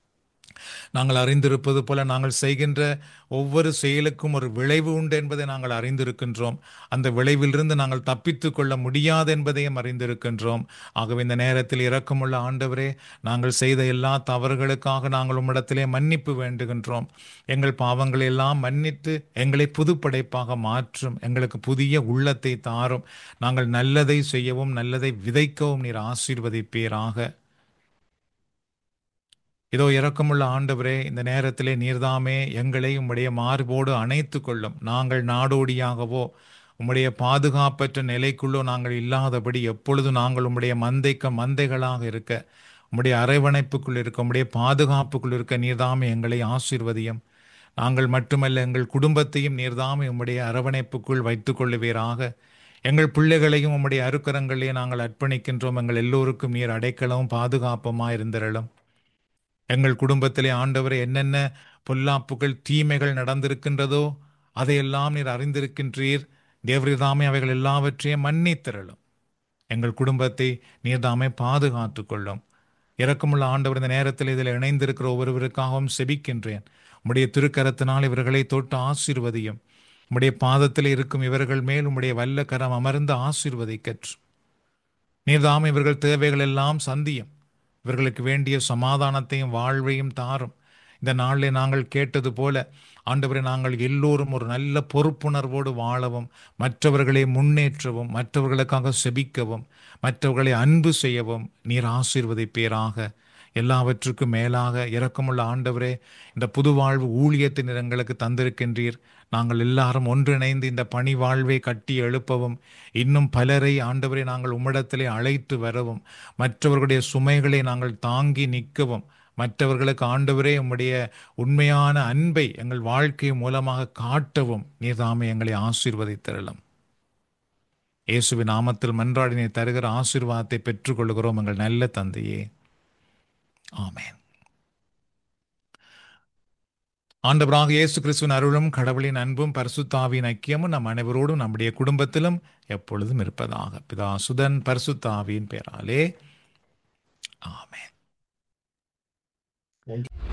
நாங்கள் அறிந்திருப்பது போல நாங்கள் செய்கின்ற ஒவ்வொரு செயலுக்கும் ஒரு விளைவு உண்டு என்பதை நாங்கள் அறிந்திருக்கின்றோம் அந்த விளைவிலிருந்து நாங்கள் தப்பித்து கொள்ள முடியாது என்பதையும் அறிந்திருக்கின்றோம் ஆகவே இந்த நேரத்தில் இரக்கமுள்ள ஆண்டவரே நாங்கள் செய்த எல்லா தவறுகளுக்காக நாங்கள் உம்மிடத்திலே மன்னிப்பு வேண்டுகின்றோம் எங்கள் பாவங்களை எல்லாம் மன்னித்து எங்களை புதுப்படைப்பாக மாற்றும் எங்களுக்கு புதிய உள்ளத்தை தாரும் நாங்கள் நல்லதை செய்யவும் நல்லதை விதைக்கவும் நீர் ஆசீர்வதிப்பீராக இதோ இரக்கமுள்ள ஆண்டவரே இந்த நேரத்திலே நீர்தாமே எங்களை உம்முடைய மார்போடு அணைத்து கொள்ளும் நாங்கள் நாடோடியாகவோ உம்முடைய பாதுகாப்பற்ற நிலைக்குள்ளோ நாங்கள் இல்லாதபடி எப்பொழுது நாங்கள் உம்முடைய மந்தைக்க மந்தைகளாக இருக்க உம்முடைய அரவணைப்புக்குள் இருக்க உம்முடைய பாதுகாப்புக்குள் இருக்க நீர்தாமே எங்களை ஆசீர்வதியும் நாங்கள் மட்டுமல்ல எங்கள் குடும்பத்தையும் நீர்தாமே உம்முடைய அரவணைப்புக்குள் வைத்துக் கொள்ளுவீராக எங்கள் பிள்ளைகளையும் உம்முடைய அருக்கரங்களிலே நாங்கள் அர்ப்பணிக்கின்றோம் எங்கள் எல்லோருக்கும் நீர் அடைக்கலவும் பாதுகாப்புமாய் இருந்திரலும் எங்கள் குடும்பத்திலே ஆண்டவரை என்னென்ன பொல்லாப்புகள் தீமைகள் நடந்திருக்கின்றதோ அதையெல்லாம் நீர் அறிந்திருக்கின்றீர் தேவரிதாமே அவைகள் எல்லாவற்றையும் மன்னித்திரளும் எங்கள் குடும்பத்தை நீர்தாமே பாதுகாத்து கொள்ளும் இரக்கமுள்ள ஆண்டவர் இந்த நேரத்தில் இதில் இணைந்திருக்கிற ஒவ்வொருவருக்காகவும் செபிக்கின்றேன் உம்முடைய திருக்கரத்தினால் இவர்களை தொட்டு ஆசீர்வதியும் உம்முடைய பாதத்தில் இருக்கும் இவர்கள் மேல் உம்முடைய வல்ல கரம் அமர்ந்து ஆசீர்வதிக்கற்று நீர்தாம் இவர்கள் தேவைகள் எல்லாம் சந்தியும் இவர்களுக்கு வேண்டிய சமாதானத்தையும் வாழ்வையும் தாரும் இந்த நாளில் நாங்கள் கேட்டது போல ஆண்டவரை நாங்கள் எல்லோரும் ஒரு நல்ல பொறுப்புணர்வோடு வாழவும் மற்றவர்களை முன்னேற்றவும் மற்றவர்களுக்காக செபிக்கவும் மற்றவர்களை அன்பு செய்யவும் நீர் ஆசீர்வதிப்பீராக எல்லாவற்றுக்கும் மேலாக இரக்கமுள்ள ஆண்டவரே இந்த புது வாழ்வு ஊழியத்தை நீர் எங்களுக்கு தந்திருக்கின்றீர் நாங்கள் எல்லாரும் ஒன்றிணைந்து இந்த பணி வாழ்வை கட்டி எழுப்பவும் இன்னும் பலரை ஆண்டவரை நாங்கள் உம்மிடத்திலே அழைத்து வரவும் மற்றவர்களுடைய சுமைகளை நாங்கள் தாங்கி நிற்கவும் மற்றவர்களுக்கு ஆண்டவரே உம்முடைய உண்மையான அன்பை எங்கள் வாழ்க்கை மூலமாக காட்டவும் நீர்தாமே எங்களை ஆசீர்வதித்தரலாம் இயேசுவின் நாமத்தில் மன்றாடி நீர் தருகிற ஆசீர்வாதத்தை பெற்றுக்கொள்கிறோம் எங்கள் நல்ல தந்தையே ஆமேன் ஆண்டவராக இயேசு கிறிஸ்துவின் அருளும் கடவுளின் அன்பும் பரிசுத்தாவின் ஐக்கியமும் நம் அனைவரோடும் நம்முடைய குடும்பத்திலும் எப்பொழுதும் இருப்பதாக பிதா சுதன் பரிசுத்தாவின் பேராலே ஆமேன்